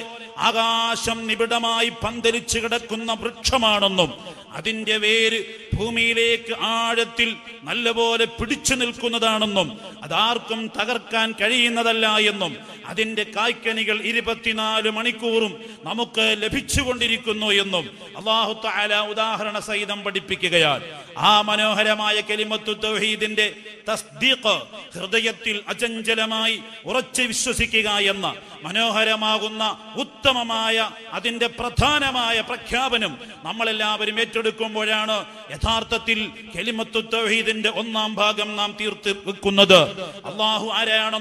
ആകാശം നിബിഡമായി പന്തലിച്ചു കിടക്കുന്ന വൃക്ഷമാണെന്നും അതിന്റെ വേര് ഭൂമിയിലേക്ക് ആഴത്തിൽ നല്ലപോലെ പിടിച്ചു നിൽക്കുന്നതാണെന്നും അതാർക്കും തകർക്കാൻ കഴിയുന്നതല്ല എന്നും അതിന്റെ കായ്ക്കനികൾ ഇരുപത്തിനാല് മണിക്കൂറും നമുക്ക് ലഭിച്ചുകൊണ്ടിരിക്കുന്നു എന്നും അള്ളാഹു താല ഉദാഹരണ സഹിതം പഠിപ്പിക്കുകയാണ് ആ മനോഹരമായ കെലിമത്തു തൗഹീദിന്റെ തസ്ദീഖ് ഹൃദയത്തിൽ അചഞ്ചലമായി ഉറച്ചു വിശ്വസിക്കുക എന്ന മനോഹരമാകുന്ന ഉത്തമമായ അതിന്റെ പ്രധാനമായ പ്രഖ്യാപനം നമ്മളെല്ലാവരും ഏറ്റെടുക്കുമ്പോഴാണ് യഥാർത്ഥത്തിൽ കെലിമത്തു തൗഹീദിന്റെ ഒന്നാം ഭാഗം നാം തീർത്ത് വെക്കുന്നത് അള്ളാഹു ആരാണെന്നും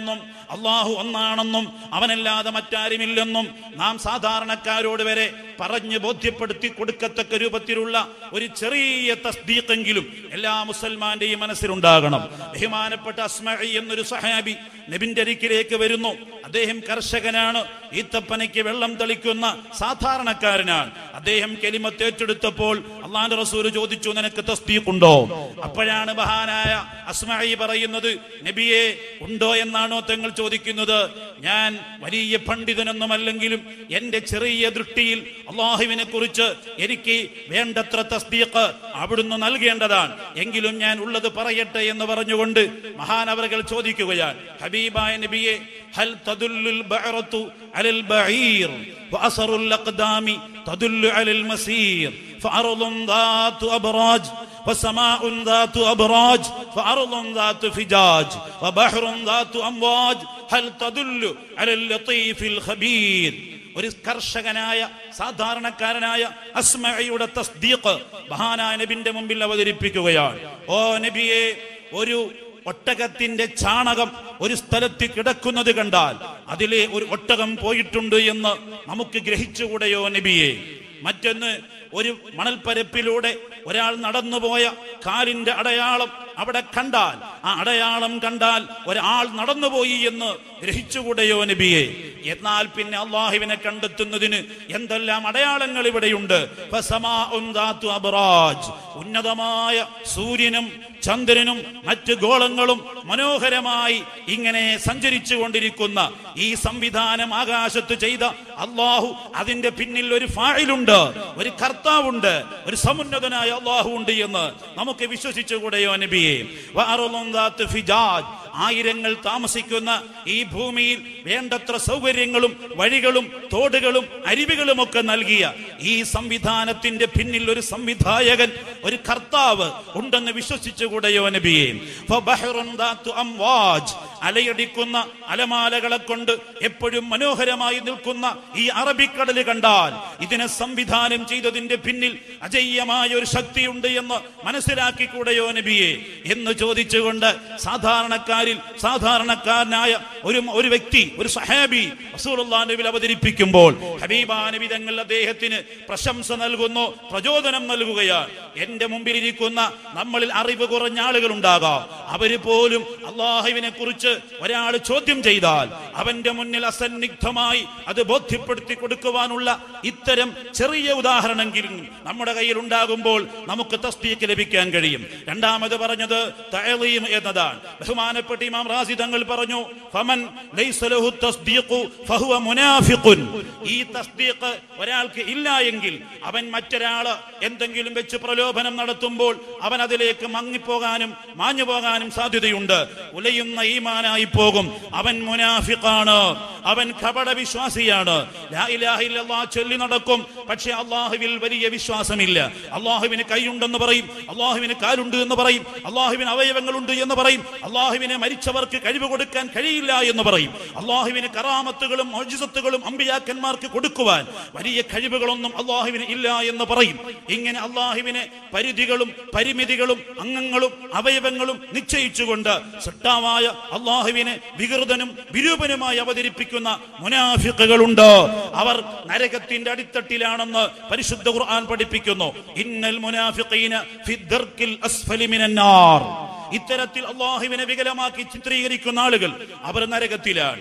അള്ളാഹു ഒന്നാണെന്നും അവനല്ലാതെ മറ്റാരുമില്ലെന്നും നാം സാധാരണക്കാരോട് വരെ പറഞ്ഞ് ബോധ്യപ്പെടുത്തി കൊടുക്കത്തക്ക രൂപത്തിലുള്ള ഒരു ചെറിയ തസ്ദീഖെങ്കിലും എല്ലാ മുസൽമാന്റെയും മനസ്സിലുണ്ടാകണം ബഹുമാനപ്പെട്ട അസ്മഇ എന്നൊരു സഹാബി നബിന്റെ അരിക്കിലേക്ക് വരുന്നു അദ്ദേഹം കർഷകനാണ് ഈത്തപ്പനയ്ക്ക് വെള്ളം തളിക്കുന്ന സാധാരണക്കാരനാണ് അദ്ദേഹം കെലിമത്ത് ഏറ്റെടുത്തപ്പോൾ അള്ളാന്റെ റസൂൽ ചോദിച്ചു നിനക്ക് തസ്ദീഖുണ്ടോ അപ്പോഴാണ് മഹാനായ അസ്മഇ പറയുന്നത് നബിയെ ഉണ്ടോ എന്നാണോ തങ്ങൾ ചോദിക്കുന്നത് ഞാൻ വലിയ പണ്ഡിതനൊന്നുമല്ലെങ്കിലും എന്റെ ചെറിയ ദൃഷ്ടിയിൽ അള്ളാഹുവിനെ കുറിച്ച് എനിക്ക് വേണ്ടത്ര തസ്ദീഖ് അവിടുന്ന് നൽകേണ്ടതാണ് എങ്കിലും ഞാൻ ഉള്ളത് പറയട്ടെ എന്ന് പറഞ്ഞുകൊണ്ട് മഹാനവറുകൾ ചോദിക്കുകയാണ് ഹബീബായ നബിയെ ഹൽ തദുല്ലുൽ ബഅറത്തു അലൽ ബഈർ وأثر الأقدام تدل على المسير فأرض ذات أبراج وسماء ذات أبراج فأرض ذات فجاج وبحر ذات أمواج هل تدل على اللطيف الخبير ഒരു കർഷകനായ സാധാരണക്കാരനായ അസ്മയുടെ തസ്ദീഖ് മഹാനായ നബിന്റെ മുമ്പിൽ അവതരിപ്പിക്കുകയാണ് ഓ നബിയെ ഒരു ഒട്ടകത്തിന്റെ ചാണകം ഒരു സ്ഥലത്ത് കിടക്കുന്നത് കണ്ടാൽ അതിലെ ഒരു ഒട്ടകം പോയിട്ടുണ്ട് എന്ന് നമുക്ക് ഗ്രഹിച്ചുകൂടെയോ നബിയെ മറ്റൊന്ന് ഒരു മണൽപ്പരപ്പിലൂടെ ഒരാൾ നടന്നുപോയ കാലിന്റെ അടയാളം അവിടെ കണ്ടാൽ ആ അടയാളം കണ്ടാൽ ഒരാൾ നടന്നുപോയി എന്ന് ഗ്രഹിച്ചുകൂടെയോ നബിയെ എന്നാൽ പിന്നെ അള്ളാഹുവിനെ കണ്ടെത്തുന്നതിന് എന്തെല്ലാം അടയാളങ്ങൾ ഇവിടെയുണ്ട് ഫസമാഉൻ ദാതു അബ്റാജ്. ഉന്നതമായ സൂര്യനും ചന്ദ്രനും മറ്റ് ഗോളങ്ങളും മനോഹരമായി ഇങ്ങനെ സഞ്ചരിച്ചു കൊണ്ടിരിക്കുന്ന ഈ സംവിധാനം ആകാശത്ത് ചെയ്ത അള്ളാഹു അതിന്റെ പിന്നിൽ ഒരു ഫായിലുണ്ട് ഒരു കർത്താവുണ്ട് ഒരു സമുന്നതനായ അള്ളാഹു ഉണ്ട് എന്ന് നമുക്ക് വിശ്വസിച്ചുകൂടെയോ നബിയെ വഅറുളും ദാത്ത് ഫിജാജ്. ആയിരങ്ങൾ താമസിക്കുന്ന ഈ ഭൂമിയിൽ വേണ്ടത്ര സൗകര്യങ്ങളും വഴികളും തോടുകളും അരുവികളും ഒക്കെ നൽകിയ ഈ സംവിധാനത്തിന്റെ പിന്നിൽ ഒരു സംവിധായകൻ ഒരു കർത്താവ് ഉണ്ടെന്ന് വിശ്വസിച്ചുകൂടെയോ നബിയെ ഫബഹറുൻ ദാത്തു അംവാജ്. അലയടിക്കുന്ന അലമാലകളെ കൊണ്ട് എപ്പോഴും മനോഹരമായി നിൽക്കുന്ന ഈ അറബിക്കടല് കണ്ടാൽ ഇതിനെ സംവിധാനം ചെയ്തതിന്റെ പിന്നിൽ അജയ്യമായ ഒരു ശക്തിയുണ്ട് എന്ന് മനസ്സിലാക്കിക്കൂടെയോ നബിയെ എന്ന് ചോദിച്ചുകൊണ്ട് സാധാരണക്കാരിൽ സാധാരണക്കാരനായ ഒരു ഒരു വ്യക്തി ഒരു സഹാബി റസൂലുള്ളാഹിൽ അവതരിപ്പിക്കുമ്പോൾ ഹബീബാ നബി തങ്ങൾ അദ്ദേഹത്തിന് പ്രശംസ നൽകുന്നു പ്രചോദനം നൽകുകയാണ് എന്റെ മുമ്പിലിരിക്കുന്ന നമ്മളിൽ അറിവ് കുറഞ്ഞ ആളുകൾ ഉണ്ടാകാം അവര് പോലും അള്ളാഹുവിനെ കുറിച്ച് ഒരാൾ ചോദ്യം ചെയ്താൽ അവന്റെ മുന്നിൽ അസന്നിഗ്ധമായി അത് ബോധ്യപ്പെടുത്തി കൊടുക്കുവാനുള്ള ഇത്തരം ചെറിയ ഉദാഹരണമെങ്കിലും നമ്മുടെ കയ്യിൽ ഉണ്ടാകുമ്പോൾ നമുക്ക് തസ്തീക്ക് ലഭിക്കാൻ കഴിയും രണ്ടാമത് പറഞ്ഞത് തഅലീം എന്നതാണ് ബഹുമാനപ്പെട്ട ഇമാം റാസി തങ്ങൾ പറഞ്ഞു ഫമൻ ലൈസ ലഹു തസ്ദീഖു ഫഹുവ മുനാഫിഖുൻ ഈ തസ്ദീഖ് ഒരാൾക്ക് ഇല്ല എങ്കിൽ അവൻ മറ്റൊരാള് എന്തെങ്കിലും വെച്ച് പ്രലോഭനം നടത്തുമ്പോൾ അവൻ അതിലേക്ക് മങ്ങിപ്പോകാനും മാഞ്ഞു പോകാനും സാധ്യതയുണ്ട് ഉലയുന്ന ഈമാനായി പോകും അവൻ മുനാഫിഖാണ് അവൻ കപട വിശ്വാസിയാണ് ലാ ഇലാഹ ഇല്ലല്ലാഹ് ചൊല്ലി നടക്കും പക്ഷെ അള്ളാഹുവിൽ വലിയ വിശ്വാസമില്ല അള്ളാഹുവിന് കൈയുണ്ടെന്ന് പറയും അള്ളാഹുവിന് കാലുണ്ട് എന്ന് പറയും അള്ളാഹുവിന് അവയവങ്ങളുണ്ട് എന്ന് പറയും അള്ളാഹുവിനെ മരിച്ചവർക്ക് കഴിവ് കൊടുക്കാൻ കഴിയില്ല എന്ന് പറയും അള്ളാഹുവിന് കറാമത്തുകളും മോജിസത്തുകളും അമ്പിയാക്കന്മാർക്ക് കൊടുക്കുവാൻ വലിയ കഴിവുകളൊന്നും അള്ളാഹുവിന് ഇല്ല എന്ന് പറയും ഇങ്ങനെ അള്ളാഹുവിനെ പരിധികളും പരിമിതികളും അംഗങ്ങളും അവയവങ്ങളും നിശ്ചയിച്ചുകൊണ്ട് സട്ടാവായ അള്ളാഹുവിനെ വികൃതനും വിരൂപനുമായി അവതരിപ്പിക്കുന്ന മുനാഫിക്കുകളുണ്ട് അവർ നരകത്തിന്റെ അടിത്തട്ടിലാണെന്ന് പരിശുദ്ധ ഖുർആൻ പഠിപ്പിക്കുന്നു ഇന്നൽ മുനാഫിഖീന ഫി ദർക്കിൽ അസ്ഫലി മിനൻ നാർ ഇത്തരത്തിൽ അള്ളാഹുവിനെ വികലമാക്കി ചിത്രീകരിക്കുന്ന ആളുകൾ അവർ നരകത്തിലാണ്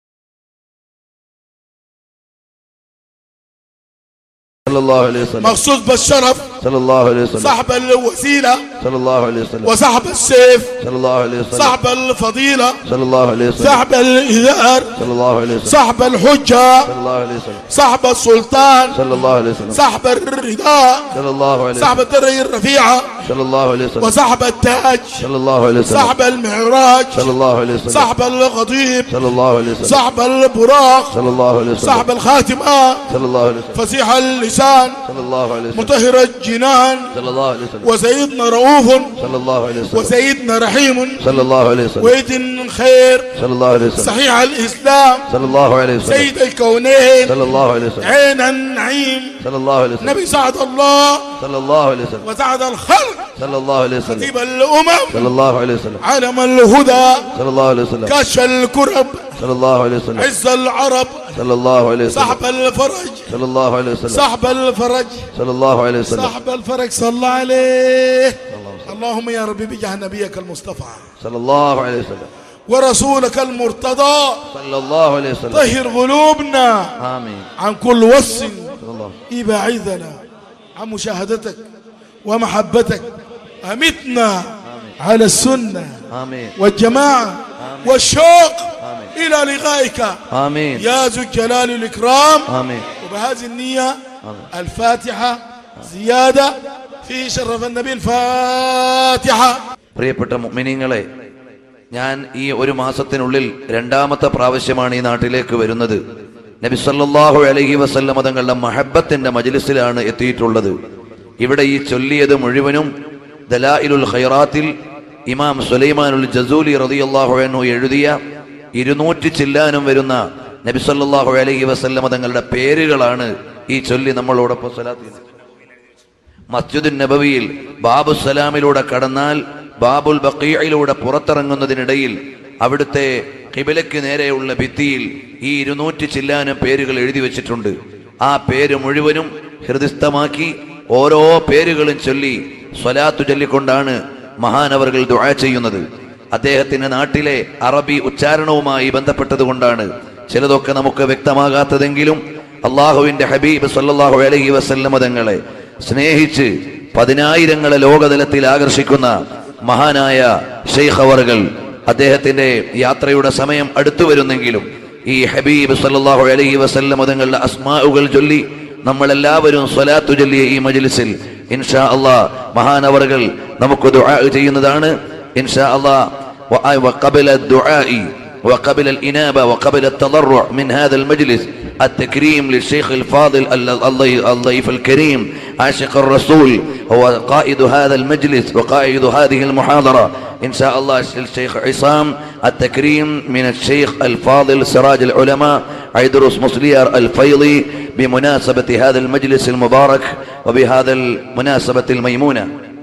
صلى الله عليه وسلم مخصوص بالشرف صلى الله عليه وسلم صاحب الوسيلة صلى الله عليه وسلم وصاحب السيف صلى الله عليه وسلم صاحب الفضيلة صلى الله عليه وسلم صاحب الإذار صلى الله عليه وسلم صاحب الحجة صلى الله عليه وسلم صاحب السلطان صلى الله عليه وسلم صاحب الرداء صلى الله عليه صاحب وسلم الدرجة الرفيعة صلى الله عليه وسلم وصاحب التاج صلى الله عليه وسلم صاحب المعراج صلى الله عليه وسلم صاحب الغضيب صلى الله عليه وسلم صاحب البراق صلى الله عليه وسلم صاحب الخاتمة صلى الله عليه وسلم فسيح اللسان صلى الله عليه وسلم مطهر الجنان صلى الله عليه وسلم وسيدنا رؤوف صلى الله عليه وسلم وسيدنا رحيم صلى الله عليه وسلم ويدن خير صلى الله عليه وسلم صحيح الإسلام صلى الله عليه وسلم سيد الكونين صلى الله عليه وسلم عين النعيم صلى الله عليه وسلم نبي سعد الله صلى الله عليه وسلم وسعد الخلق صلى الله عليه وسلم خطيب الأمم صلى الله عليه وسلم علم الهدى صلى الله عليه وسلم كشف الكرب صلى الله عليه وسلم عز العرب صلى الله عليه وسلم صاحب الفرج صلى الله عليه وسلم صاحب الفرج صلى الله عليه وسلم صاحب الفرج صلى عليه اللهم يا ربي بجاه نبيك المصطفى صلى الله عليه وسلم ورسولك المرتضى صلى الله عليه وسلم طهر قلوبنا آمين عن كل وص صلى الله يبعدنا عن مشاهدتك ومحبتك أمتنا على السنة آمين والجماعة والشوق إلى لقائك آمين يا ذو الجلال والإكرام آمين وبهذه النية الفاتحة زيادة في شرف النبي الفاتحة പ്രിയപ്പെട്ട മുഅ്മിനീങ്ങളെ ഞാൻ ഈ ഒരു മാസത്തിനുള്ളിൽ രണ്ടാമത്തെ പ്രാവശ്യമാണ് ഈ നാട്ടിലേക്ക് വരുന്നത് നബി സല്ലല്ലാഹു അലൈഹി വസല്ലമ തങ്ങളുടെ മഹബത്തിന്റെ മജ്ലിസിലാണ് എത്തിയിട്ടുള്ളത് ഇവിടെ ഈ ചൊല്ലിയത് മുഴുവനും ദലായിലുൽ ഖൈറാത്തിൽ ഇമാം സുലൈമാനുൽ ജസൂലി റളിയല്ലാഹു അൻഹു എഴുതിയ ഇരുന്നൂറ്റി ചില്ലാനും വരുന്ന നബി സല്ലല്ലാഹു അലൈഹി വസല്ലമ തങ്ങളുടെ പേരുകളാണ് ഈ ചൊല്ലി നമ്മളോടൊപ്പം സ്വലാത്ത് ചെയ്യുന്നത് മസ്ജിദുൻ നബവിയിൽ ബാബു സലാമിലൂടെ കടന്നാൽ ബാബുൽ ബക്കീയിലൂടെ പുറത്തിറങ്ങുന്നതിനിടയിൽ അവിടുത്തെ കിബിലയ്ക്ക് നേരെയുള്ള ഭിത്തിയിൽ ഈ ഇരുന്നൂറ്റി ചില്ലാനും പേരുകൾ എഴുതി വെച്ചിട്ടുണ്ട് ആ പേര് മുഴുവനും ഹൃദിസ്ഥമാക്കി ഓരോ പേരുകളും ചൊല്ലി സ്വലാത്തു ചൊല്ലിക്കൊണ്ടാണ് മഹാനവറുകൾ ദുആ ചെയ്യുന്നത് അദ്ദേഹത്തിന്റെ നാട്ടിലെ അറബി ഉച്ചാരണവുമായി ബന്ധപ്പെട്ടത് കൊണ്ടാണ് ചിലതൊക്കെ നമുക്ക് വ്യക്തമാകാത്തതെങ്കിലും അള്ളാഹുവിന്റെ ഹബീബ് സല്ലല്ലാഹു അലൈഹി വസല്ലമ തങ്ങളെ സ്നേഹിച്ച് പതിനായിരങ്ങളെ ലോകതലത്തിൽ ആകർഷിക്കുന്ന മഹാനായ ഷെയ്ഖ് അവറുകൾ അദ്ദേഹത്തിന്റെ യാത്രയുടെ സമയം അടുത്തു വരുന്നെങ്കിലും ഈ ഹബീബ് സല്ലല്ലാഹു അലൈഹി വസല്ലമ തങ്ങളുടെ അസ്മാഉകൾ ചൊല്ലി നമ്മളെല്ലാവരും സ്വലാത്തു ചൊല്ലിയ ഈ മജ്ലിസിൽ ഇൻഷാ അള്ളാ മഹാനവറുകൾ നമുക്ക് ദുആ ചെയ്യുന്നതാണ് ഇൻഷാ അള്ളാ وقبل الدعاء وقبل الإنابة وقبل التضرع من هذا المجلس التكريم للشيخ الفاضل الضيف الكريم عاشق الرسول هو قائد هذا المجلس وقائد هذه المحاضرة إن شاء الله الشيخ عصام التكريم من الشيخ الفاضل سراج العلماء عيدروس مصليار الفيضي بمناسبة هذا المجلس المبارك وبهذا المناسبة الميمونة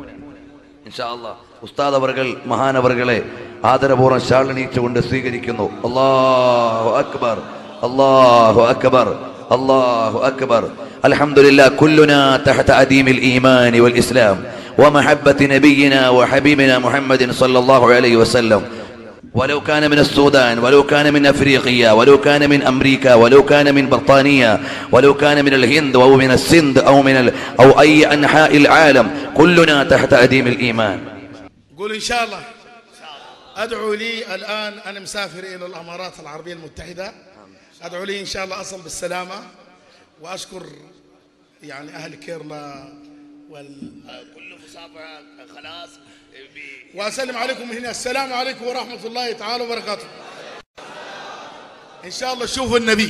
ഇൻഷാ അല്ലാഹ് ഉസ്താദ് അവർകൾ മഹാനവറുകളെ ആദരപൂർവ്വം ശാളണീച്ചുകൊണ്ട് സ്വീകരിക്കുന്നു അല്ലാഹു അക്ബർ അല്ലാഹു അക്ബർ അല്ലാഹു അക്ബർ الحمدلله كلنا تحت أديم الإيمان والإسلام ومحبة نبينا وحبيبنا محمد صلى الله عليه وسلم ولو كان من السودان ولو كان من افريقيا ولو كان من امريكا ولو كان من بريطانيا ولو كان من الهند او من السند او من ال... او اي انحاء العالم كلنا تحت اديم الايمان قول إن شاء الله أدعو لي الآن أنا مسافر إلى الأمارات العربية المتحدة أدعو لي إن شاء الله أصل بالسلامة وأشكر يعني أهل كيرلا وال كل مصافحة خلاص وأسلم عليكم هنا السلام عليكم ورحمة الله تعالى وبركاته إن شاء الله شوفوا النبي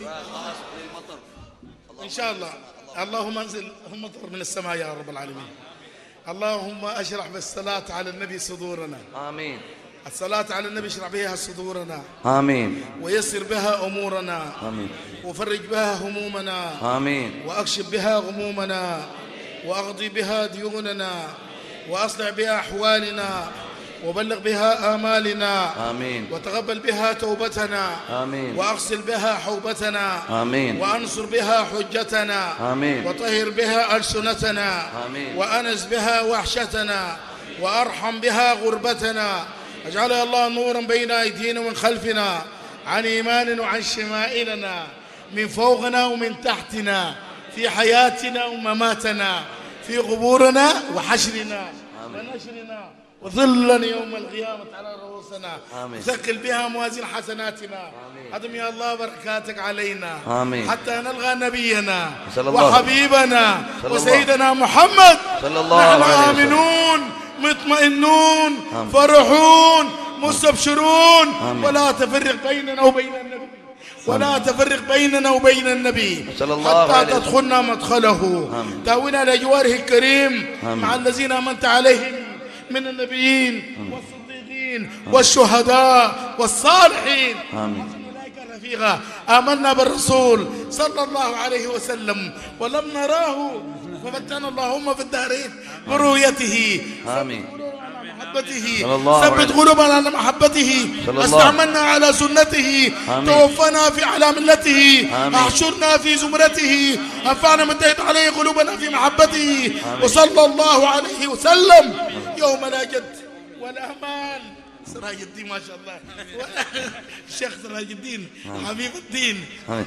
إن شاء الله اللهم انزل مطر من السماء يا رب العالمين اللهم اشرح بالصلاة على النبي صدورنا امين الصلاة على النبي اشرح بها صدورنا امين ويسر بها أمورنا امين وفرج بها همومنا امين وأكشف بها غمومنا وأقضي بها ديوننا وأصلح بها أحوالنا وبلغ بها آمالنا امين وتقبل بها توبتنا آمين. وأغسل بها حوبتنا آمين. وأنصر بها حجتنا آمين. وطهر بها ألسنتنا آمين. وأنس بها وحشتنا وأرحم بها غربتنا اجعلها يا الله نورا بين أيدينا ومن خلفنا عن إيماننا وعن شمائلنا من فوقنا ومن تحتنا في حياتنا ومماتنا في قبورنا وحشرنا ونشرنا وظلا يوم القيامة على رؤوسنا آمين. ثقل بها موازين حسناتنا أدم يا الله بركاتك علينا آمين. حتى نلغى نبينا صلى الله- وحبيبنا صلى الله- وسيدنا محمد صلى الله نحن عليه وسلم. آمنون مطمئنون آمين. فرحون مستبشرون آمين. ولا تفرق بيننا وبين النبي ولا تفرق بيننا وبين النبي صلى الله حتى عليه وسلم. تدخلنا مدخله آمين. تاوينا لجواره الكريم آمين. مع الذين امنت عليهم من النبيين والصديقين والشهداء والصالحين آمين. أولئك رفيقا آمنا بالرسول صلى الله عليه وسلم ولم نراه ومتعنا اللهم في الدارين برؤيته آمين محبته صلى الله ثبت عليه. قلوبنا على محبته صلى الله. استعملنا على سنته آمين. توفنا في على ملته آمين. احشرنا في زمرته انفعنا من ديت عليه قلوبنا في محبته وصلى الله عليه وسلم يوم لا جد ولا مال سراج الدين ما شاء الله الشيخ سراج الدين حبيب الدين آمين.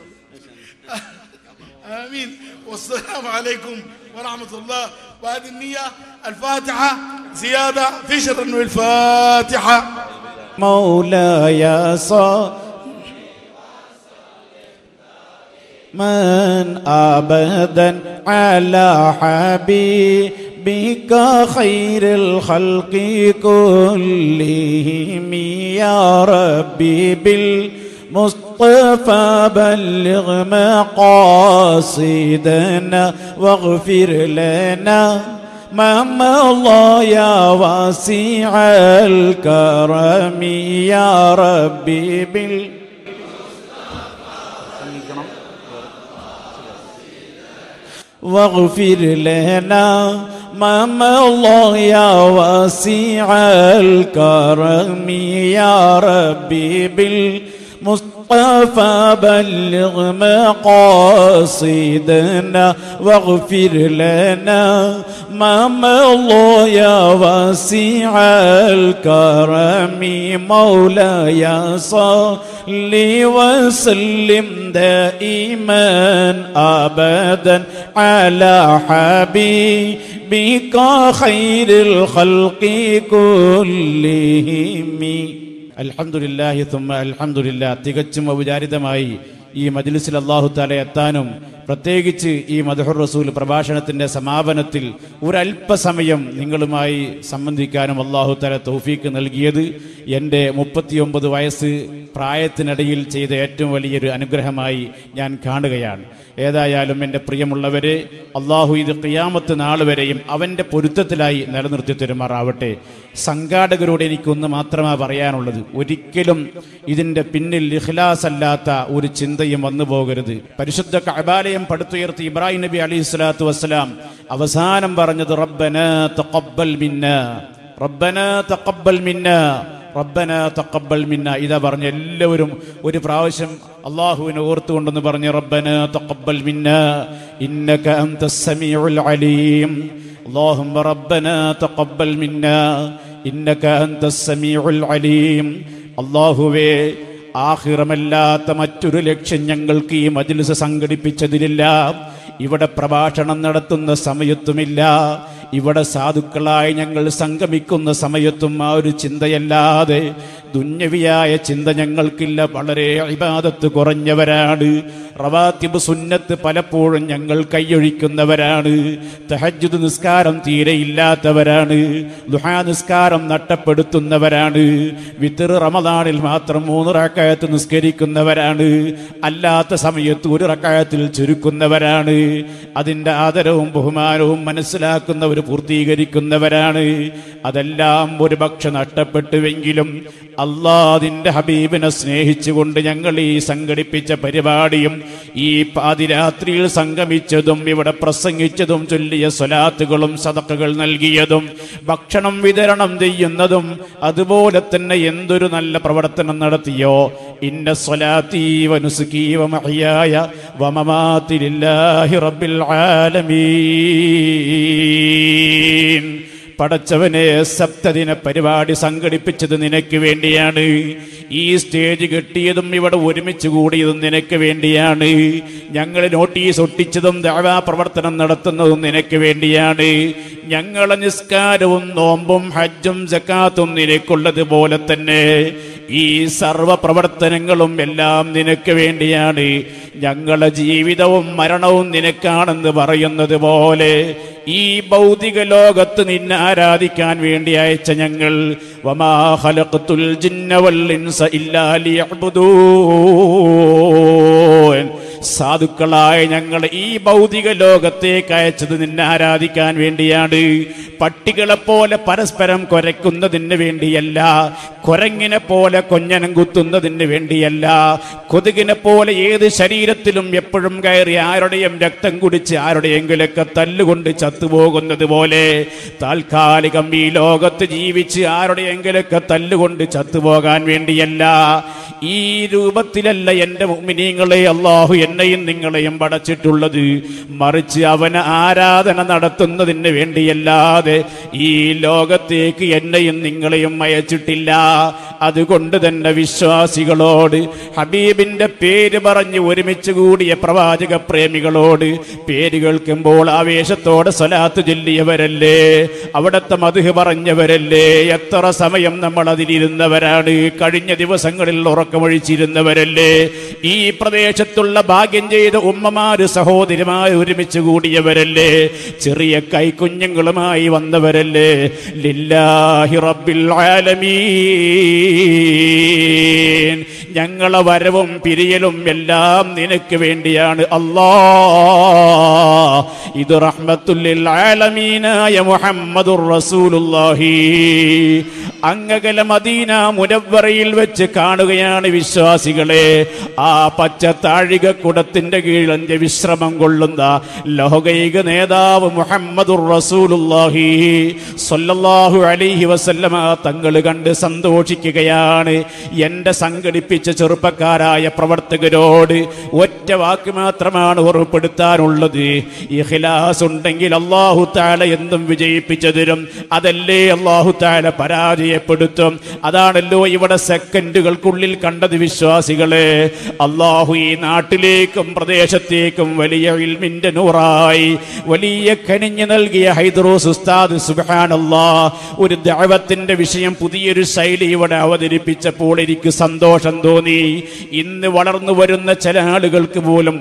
امين والسلام عليكم ورحمه الله وهذه النيه الفاتحه زياده في شر انه الفاتحه مولاي صل من ابدا على حبيبك خير الخلق كلهم يا ربي بالمصطفى بلغ مقاصدنا واغفر لنا ماما الله يا واسع الكرم يا ربي بال واغفر لنا ماما الله يا واسع الكرم يا ربي بالمصطفى بلغ مقاصدنا واغفر لنا ماما الله يا واسع الكرم مولاي صل وسلم دائما ابدا على حبيبك خير الخلق كلهم الحمد لله ثم الحمد لله തികച്ചും ഔപചാരികമായി ഈ മജ്ലിസിൽ അള്ളാഹു താല എത്താനും പ്രത്യേകിച്ച് ഈ മദഹുർ റസൂൽ പ്രഭാഷണത്തിന്റെ സമാപനത്തിൽ ഒരല്പസമയം നിങ്ങളുമായി സംബന്ധിക്കാനും അള്ളാഹു താല തൗഫീക്ക് നൽകിയത് എൻ്റെ മുപ്പത്തിയൊമ്പത് വയസ്സ് പ്രായത്തിനിടയിൽ ചെയ്ത ഏറ്റവും വലിയൊരു അനുഗ്രഹമായി ഞാൻ കാണുകയാണ് ഏതായാലും എൻ്റെ പ്രിയമുള്ളവരെ അള്ളാഹു ഇത് ഖിയാമത്ത് നാൾ വരെയും അവൻ്റെ പൊരുത്തത്തിലായി നിലനിർത്തി തരുമാറാവട്ടെ സംഘാടകരോട് എനിക്കൊന്ന് മാത്രമാണ് പറയാനുള്ളത് ഒരിക്കലും ഇതിൻ്റെ പിന്നിൽ ഇഖ്ലാസ് അല്ലാത്ത ഒരു ചിന്തയും വന്നു പോകരുത് പരിശുദ്ധ കഅബാലയം പടുത്തുയർത്തി ഇബ്രാഹിം നബി അലൈഹി സ്വലാത്തു വസ്സലാം അവസാനം പറഞ്ഞത് റബ്ബന തഖബ്ബൽ മിന്ന റബ്ബന തഖബ്ബൽ മിന്ന റബ്ബന തഖബ്ബൽ മിന്ന ഇതാ പറഞ്ഞ എല്ലാവരും ഒരു പ്രാവശ്യം അള്ളാഹുവിനെ ഓർത്തുകൊണ്ടെന്ന് പറഞ്ഞ് റബ്ബന തഖബ്ബൽ മിന്ന ഇന്നക അൻതസ് സമീഉൽ അലീം اللهم ربنا تقبل منا إنك أنت السميع العليم അള്ളാഹുവേ ആഹിറമല്ലാത്ത മറ്റൊരു ലക്ഷ്യം ഞങ്ങൾക്ക് ഈ മജ്ലിസ് സംഘടിപ്പിച്ചതിലില്ല ഇവിടെ പ്രഭാഷണം നടത്തുന്ന സമയത്തുമില്ല ഇവിടെ സാധുക്കളായി ഞങ്ങൾ സംഗമിക്കുന്ന സമയത്തും ആ ഒരു ചിന്തയല്ലാതെ ദുന്യവിയായ ചിന്ത ഞങ്ങൾക്കില്ല വളരെ ഇബാദത്ത് കുറഞ്ഞവരാണ് റവാത്തിബ് സുന്നത്ത് പലപ്പോഴും ഞങ്ങൾ കൈയൊഴിക്കുന്നവരാണ് തഹജ്ജുദ് നിസ്കാരം തീരെ ഇല്ലാത്തവരാണ് ദുഹാ നിസ്കാരം നഷ്ടപ്പെടുത്തുന്നവരാണ് വിത്തിർ റമദാനിൽ മാത്രം മൂന്ന് റക്കായത്ത് നിസ്കരിക്കുന്നവരാണ് അല്ലാത്ത സമയത്ത് ഒരു റക്കായത്തിൽ ചുരുക്കുന്നവരാണ് അതിൻ്റെ ആദരവും ബഹുമാനവും മനസ്സിലാക്കുന്നവർ പൂർത്തീകരിക്കുന്നവരാണ് അതെല്ലാം ഒരു പക്ഷെ നഷ്ടപ്പെട്ടുവെങ്കിലും അള്ളാദിന്റെ ഹബീബിനെ സ്നേഹിച്ചുകൊണ്ട് ഞങ്ങൾ ഈ സംഘടിപ്പിച്ച പരിപാടിയും ഈ പാതിരാത്രിയിൽ സംഗമിച്ചതും ഇവിടെ പ്രസംഗിച്ചതും ചൊല്ലിയ സ്വലാത്തുകളും സതക്കുകൾ നൽകിയതും ഭക്ഷണം വിതരണം ചെയ്യുന്നതും അതുപോലെ തന്നെ എന്തൊരു നല്ല പ്രവർത്തനം നടത്തിയോ ഇന്ന സ്വലാത്തീ വനുസുകീ വമഹിയായ വമമാതിലില്ലാഹി റബ്ബിൽ ആലമീൻ പടച്ചവനെ സപ്തദിന പരിപാടി സംഘടിപ്പിച്ചത് നിനക്ക് വേണ്ടിയാണ് ഈ സ്റ്റേജ് കെട്ടിയതും ഇവിടെ ഒരുമിച്ച് കൂടിയതും നിനക്ക് വേണ്ടിയാണ് ഞങ്ങൾ നോട്ടീസ് ഒട്ടിച്ചതും ദാവാ പ്രവർത്തനം നടത്തുന്നതും നിനക്ക് വേണ്ടിയാണ് ഞങ്ങളെ നിസ്കാരവും നോമ്പും ഹജ്ജും ജക്കാത്തും നിനക്കുള്ളതുപോലെ തന്നെ ഈ സർവ പ്രവർത്തനങ്ങളും എല്ലാം നിനക്ക് വേണ്ടിയാണ് ഞങ്ങളെ ജീവിതവും മരണവും നിനക്കാണെന്ന് പറയുന്നത് പോലെ ഈ ഭൗതിക ലോകത്ത് നിന്നെ ആരാധിക്കാൻ വേണ്ടി അയച്ച ഞങ്ങൾ വമാ ഖലഖ്തുൽ ജിന്ന വൽ ഇൻസ ഇല്ലാ ലിയഅ്ബുദൂൻ സാധുക്കളായ ഞങ്ങൾ ഈ ഭൗതിക ലോകത്തേക്ക് അയച്ചത് നിന്നെ ആരാധിക്കാൻ വേണ്ടിയാണ് പട്ടികളെ പോലെ പരസ്പരം കുരയ്ക്കുന്നതിന് വേണ്ടിയല്ല കുരങ്ങിനെ പോലെ കൊഞ്ഞനം കുത്തുന്നതിന് വേണ്ടിയല്ല കൊതുകിനെ പോലെ ഏത് ശരീരത്തിലും എപ്പോഴും കയറി ആരുടെയും രക്തം കുടിച്ച് ആരുടെയെങ്കിലൊക്കെ തല്ലുകൊണ്ട് ചത്തുപോകുന്നത് പോലെ താൽക്കാലികം ഈ ലോകത്ത് ജീവിച്ച് ആരുടെയെങ്കിലൊക്കെ തല്ലുകൊണ്ട് ചത്തുപോകാൻ വേണ്ടിയല്ല ഈ രൂപത്തിലല്ല എൻ്റെ മുമിനീങ്ങളെ അള്ളാഹു എന്നെയും നിങ്ങളെയും പടച്ചിട്ടുള്ളത് മറിച്ച് അവന് ആരാധന നടത്തുന്നതിന് വേണ്ടിയല്ലാതെ ഈ ലോകത്തേക്ക് എന്നെയും നിങ്ങളെയും അയച്ചിട്ടില്ല അതുകൊണ്ട് തന്നെ വിശ്വാസികളോട് ഹബീബിന്റെ പേര് പറഞ്ഞ് ഒരുമിച്ച് കൂടിയ പ്രവാചക പ്രേമികളോട് പേര് കേൾക്കുമ്പോൾ ആവേശത്തോടെ സ്വലാത്ത് ചൊല്ലിയവരല്ലേ അവിടത്തെ മധു പറഞ്ഞവരല്ലേ എത്ര സമയം നമ്മൾ അതിലിരുന്നവരാണ് കഴിഞ്ഞ ദിവസങ്ങളിൽ ഉറക്കമൊഴിച്ചിരുന്നവരല്ലേ ഈ പ്രദേശത്തുള്ള ഭാഗ്യം ചെയ്ത ഉമ്മമാര് സഹോദരിമാര് ഒരുമിച്ച് കൂടിയവരല്ലേ ചെറിയ കൈക്കുഞ്ഞുങ്ങളുമായി വന്നവരല്ലേ ലില്ലാഹി റബ്ബിൽ ആലമീൻ ഞങ്ങളെ വരവും പിരിയലും എല്ലാം നിനക്ക് വേണ്ടിയാണ് അല്ലാ ഇത് റഹ്മത്തുല്ലിൽ ആലമീനായ മുഹമ്മദുർ റസൂലുള്ളാഹി അങ്ങകല മദീന മുനവ്വറയിൽ വെച്ച് കാണുകയാണ് വിശ്വാസികളെ ആ പച്ച താഴിക കുടത്തിന്റെ കീഴിൽ എന്റെ വിശ്രമം കൊള്ളുന്ന ലോകൈക നേതാവ് മുഹമ്മദുർ റസൂലുള്ളാഹി സ്വല്ലല്ലാഹു അലൈഹി വസല്ലമ തങ്ങൾ കണ്ട് സന്തോഷിക്കുകയാണ് എന്റെ സംഘടിപ്പിച്ച ചെറുപ്പക്കാരായ പ്രവർത്തകരോട് ഒറ്റ വാക്ക് മാത്രമാണ് ഉറപ്പെടുത്താനുള്ളത് ഇഖ്ലാസ് ഉണ്ടെങ്കിൽ അള്ളാഹു താല എന്തും വിജയിപ്പിച്ചു തരും അതല്ലേ അള്ളാഹു താല പരാജയപ്പെടുത്തും അതാണല്ലോ ഇവിടെ സെക്കൻഡുകൾക്കുള്ളിൽ കണ്ടത് വിശ്വാസികളെ അള്ളാഹു ഈ നാട്ടിലേക്കും പ്രദേശത്തേക്കും വലിയ ഇൽമിന്റെ നൂറായി വലിയ കനിഞ്ഞു നൽകിയ ഹൈദ്രോസ് ഉസ്താദ് സുബാനല്ലാ ഒരു ദൈവത്തിന്റെ വിഷയം പുതിയൊരു ശൈലി ഇവിടെ അവതരിപ്പിച്ചപ്പോൾ എനിക്ക് സന്തോഷം തോന്നി ഇന്ന് വളർന്നു വരുന്ന ചില ആളുകൾക്ക് പോലും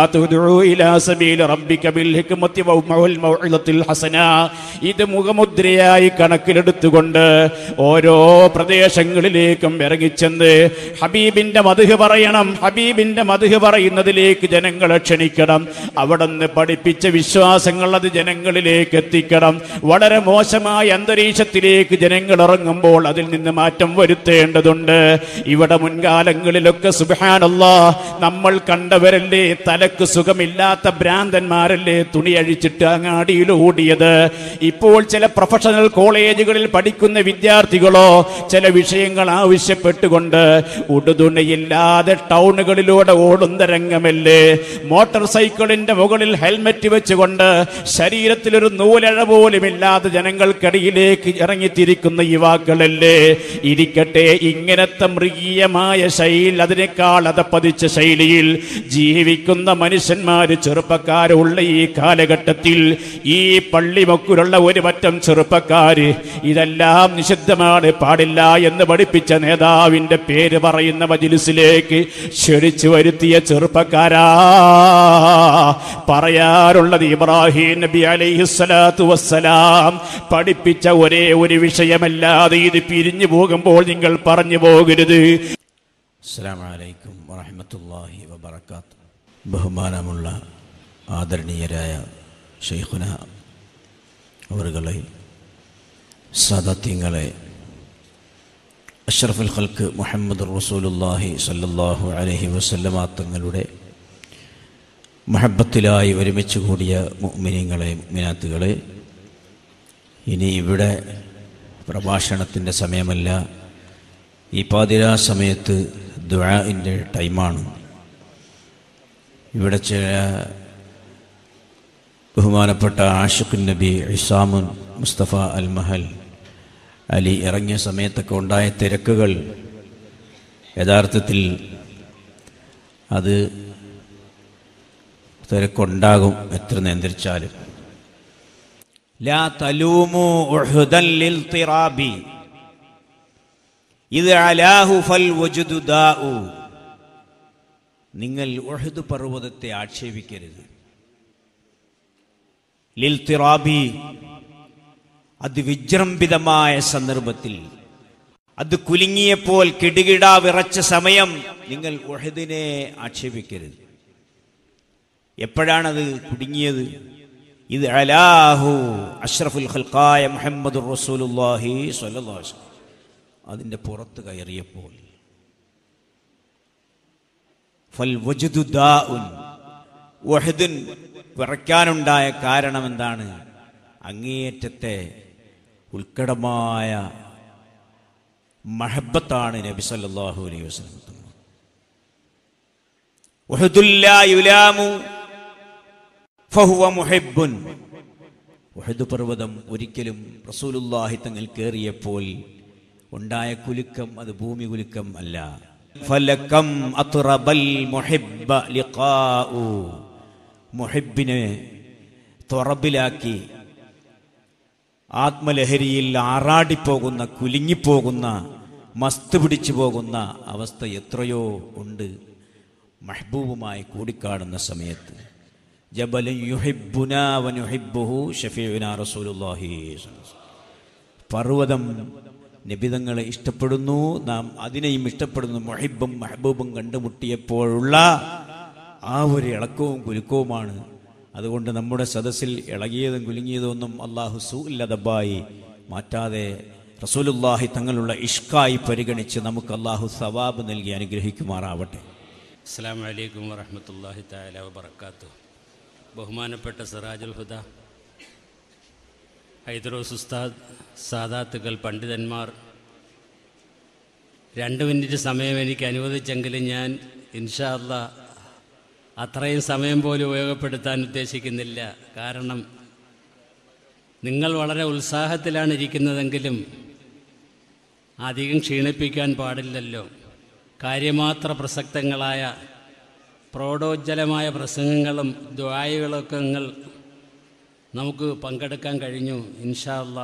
ഇത് മുഖമുദ്രയായി കണക്കിലെടുത്തുകൊണ്ട് ഓരോ പ്രദേശങ്ങളിലേക്കും ഇറങ്ങിച്ചെന്ന് ഹബീബിന്റെ മധുഹ് പറയണം ഹബീബിന്റെ മധുഹ് പറയുന്നതിലേക്ക് ജനങ്ങളെ ക്ഷണിക്കണം അവിടെ നിന്ന് പഠിപ്പിച്ച വിശ്വാസങ്ങൾ അത് ജനങ്ങളിലേക്ക് എത്തിക്കണം വളരെ മോശമായ അന്തരീക്ഷത്തിലേക്ക് ജനങ്ങൾ ഇറങ്ങുമ്പോൾ അതിൽ നിന്ന് മാറ്റം വരുത്തേണ്ടതുണ്ട് ഇവിടെ മുൻകാലങ്ങളിലൊക്കെ സുബാനല്ല നമ്മൾ കണ്ടവരല്ലേ തലക്ക് സുഖമില്ലാത്ത ഭ്രാന്തന്മാരല്ലേ തുണി അഴിച്ചിട്ട് അങ്ങാടിയിൽ ഓടിയത് ഇപ്പോൾ ചില പ്രൊഫഷണൽ കോളേജുകളിൽ പഠിക്കുന്ന വിദ്യാർത്ഥികളോ ചില വിഷയങ്ങൾ ആവശ്യപ്പെട്ടുകൊണ്ട് ഉടുതുണയില്ലാതെ ടൗണുകളിലൂടെ ഓടുന്ന രംഗമല്ലേ മോട്ടോർ സൈക്കിളിന്റെ മുകളിൽ ഹെൽമറ്റ് വെച്ചുകൊണ്ട് ശരീരത്തിലൊരു നൂലഴ പോലും ഇല്ലാതെ ജനങ്ങൾക്കിടയിലേക്ക് ഇറങ്ങിത്തിരിക്കുന്ന യുവാക്കളല്ലേ ഇരിക്കട്ടെ ഇങ്ങനത്തെ മൃഗീയമായ ശൈലി അതിനേക്കാൾ അതപ്പതിച്ച ശൈലിയിൽ ജീവിക്കുന്ന മനുഷ്യന്മാര് ചെറുപ്പക്കാരുള്ള ഈ കാലഘട്ടത്തിൽ ഈ പള്ളിമൊക്കുലുള്ള ഒരു പറ്റം ചെറുപ്പക്കാര് ഇതെല്ലാം നിഷിദ്ധമാണ് പാടില്ല എന്ന് പഠിപ്പിച്ച നേതാവിന്റെ പേര് പറയുന്ന മജിലിസിലേക്ക് ക്ഷണിച്ചു വരുത്തിയ ചെറുപ്പക്കാരാ പറയാറുള്ളത് ഇബ്രാഹിം നബി അലൈഹി സ്വലാത്തു വസ്സലാം പഠിപ്പിച്ച ഒരേ ഒരു വിഷയമല്ലാതെ ഇത് പിരിഞ്ഞു പോകുമ്പോൾ നിങ്ങൾ പറഞ്ഞു പോകരുത് അസ്സാം വലൈക്കും വറഹമത്തല്ലാഹി വബർക്കാത്ത് ബഹുമാനമുള്ള ആദരണീയരായ ഷെയ്ഖുന അവറുകളെ സദത്യങ്ങളെ അഷ്റഫുൽ ഖൽക്ക് മുഹമ്മദ് റസൂലുല്ലാഹി സല്ലല്ലാഹു അലൈഹി വസല്ലമ തങ്ങളുടെ മഹബത്തിലായി ഒരുമിച്ച് കൂടിയ മുഅ്മിനീങ്ങളെ മുഅ്മിനാത്തുകളെ ഇനി ഇവിടെ പ്രഭാഷണത്തിൻ്റെ സമയമല്ല ഈ പാതിരാ സമയത്ത് ദുആഇൻ്റെ ടൈമാണ് ഇവിടെ ചില ബഹുമാനപ്പെട്ട ആഷിഖുൻ നബി ഇസാമുൻ മുസ്തഫ അൽ മഹൽ അലി ഇറങ്ങിയ സമയത്തൊക്കെ ഉണ്ടായ തിരക്കുകൾ യഥാർത്ഥത്തിൽ അത് തിരക്കുണ്ടാകും എത്ര നിയന്ത്രിച്ചാലും ലാ തലൂമു ഉഹുദൻ ലിൽ തിറാബി ഇത് അലാഹു ഫൽ വജുദു ദാഉ നിങ്ങൾ ഉഹദ് പർവ്വതത്തെ ആക്ഷേപിക്കരുത് ലിൽ തിറാബി അത് വിജൃംഭിതമായ സന്ദർഭത്തിൽ അത് കുലുങ്ങിയപ്പോൾ കിടുകിടാ വിറച്ച സമയം നിങ്ങൾ ഉഹദിനെ ആക്ഷേപിക്കരുത് എപ്പോഴാണത് കുടുങ്ങിയത് ഇത് അലാഹു അഷ്റഫുൽ ഖൽഖായ മുഹമ്മദ് റസൂലുല്ലാഹി സ്വല്ലല്ലാഹു അലൈഹി വസല്ലം. അതിൻ്റെ പുറത്ത് കയറിയപ്പോൾ ഫൽ വജ്ദു ദാഉൻ വഹദുൻ വിറയ്ക്കാനുണ്ടായ കാരണം എന്താണ് അങ്ങേയറ്റത്തെ ഉത്കടമായ മഹബത്താണ് നബി സല്ലല്ലാഹു അലൈഹി വസല്ലം ഉഹദുൽ ലാ യുലാമു ഫഹുവ മുഹിബ്ബുൻ ഉഹദ് പർവ്വതം ഒരിക്കലും റസൂലുള്ളാഹി തങ്ങൾ കയറിയപ്പോൾ ഉണ്ടായ കുലുക്കം അത് ഭൂമി കുലുക്കം അല്ല ഫലകം അത്റബൽ മുഹിബ്ബ ലിഖാഉ മുഹിബിനെ തുറബിലാക്കി ആത്മലഹരിയിൽ ആറാടിപ്പോകുന്ന കുലുങ്ങിപ്പോകുന്ന മസ്ത് പിടിച്ചു പോകുന്ന അവസ്ഥ എത്രയോ ഉണ്ട് മഹബൂബുമായി കൂടിക്കാണുന്ന സമയത്ത് ജബലൻ യുഹിബ്ബുനാ വനുഹിബ്ബുഹു ഷഫീഉനാ റസൂലുള്ളാഹി സ്വല്ലല്ലാഹു അലൈഹി വസല്ലം. പർവ്വതം നിബിതങ്ങളെ ഇഷ്ടപ്പെടുന്നു നാം അതിനെയും ഇഷ്ടപ്പെടുന്നു മൊഹിബും മെഹബൂബും കണ്ടുമുട്ടിയപ്പോഴുള്ള ആ ഒരു ഇളക്കവും കുലുക്കവുമാണ് അതുകൊണ്ട് നമ്മുടെ സദസ്സിൽ ഇളകിയതും കുലുങ്ങിയതും ഒന്നും അള്ളാഹു സൂല്ലതബായി മാറ്റാതെ റസൂലുല്ലാഹി തങ്ങളുള്ള ഇഷ്കായി പരിഗണിച്ച് നമുക്ക് അള്ളാഹു സവാബ് നൽകി അനുഗ്രഹിക്കുമാറാവട്ടെ അസ്സാം വലൈക്കും വറഹമത്തല്ലാഹി താല വബർക്കാത്തു ബഹുമാനപ്പെട്ട സിറാജുൽ ഹുദ ഹൈദ്രോസ് ഉസ്താദ് സാദാത്തുകൾ പണ്ഡിതന്മാർ രണ്ട് മിനിറ്റ് സമയം എനിക്ക് അനുവദിച്ചെങ്കിലും ഞാൻ ഇൻഷാ അല്ലാ അത്രയും സമയം പോലും ഉപയോഗപ്പെടുത്താൻ ഉദ്ദേശിക്കുന്നില്ല കാരണം നിങ്ങൾ വളരെ ഉത്സാഹത്തിലാണ് ഇരിക്കുന്നതെങ്കിലും അധികം ക്ഷീണിപ്പിക്കാൻ പാടില്ലല്ലോ കാര്യമാത്ര പ്രസക്തങ്ങളായ പ്രൗഢോജ്വലമായ പ്രസംഗങ്ങളും ദ്വായകളൊക്കെ നിങ്ങൾ നമുക്ക് പങ്കെടുക്കാൻ കഴിഞ്ഞു ഇൻഷാ അല്ലാ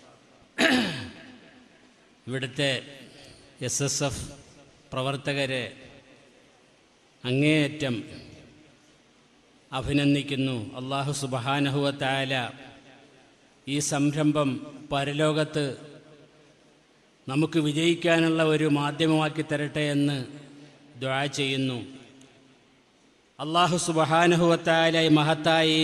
ഇവിടുത്തെ എസ് എസ് എഫ് പ്രവർത്തകരെ അങ്ങേയറ്റം അഭിനന്ദിക്കുന്നു അള്ളാഹു സുബഹാനഹുവത്തായ ഈ സംരംഭം പരലോകത്ത് നമുക്ക് വിജയിക്കാനുള്ള ഒരു മാധ്യമമാക്കി തരട്ടെ എന്ന് ദ്വാ ചെയ്യുന്നു അള്ളാഹു സുബഹാനുഹുവത്തായ ഈ മഹത്തായി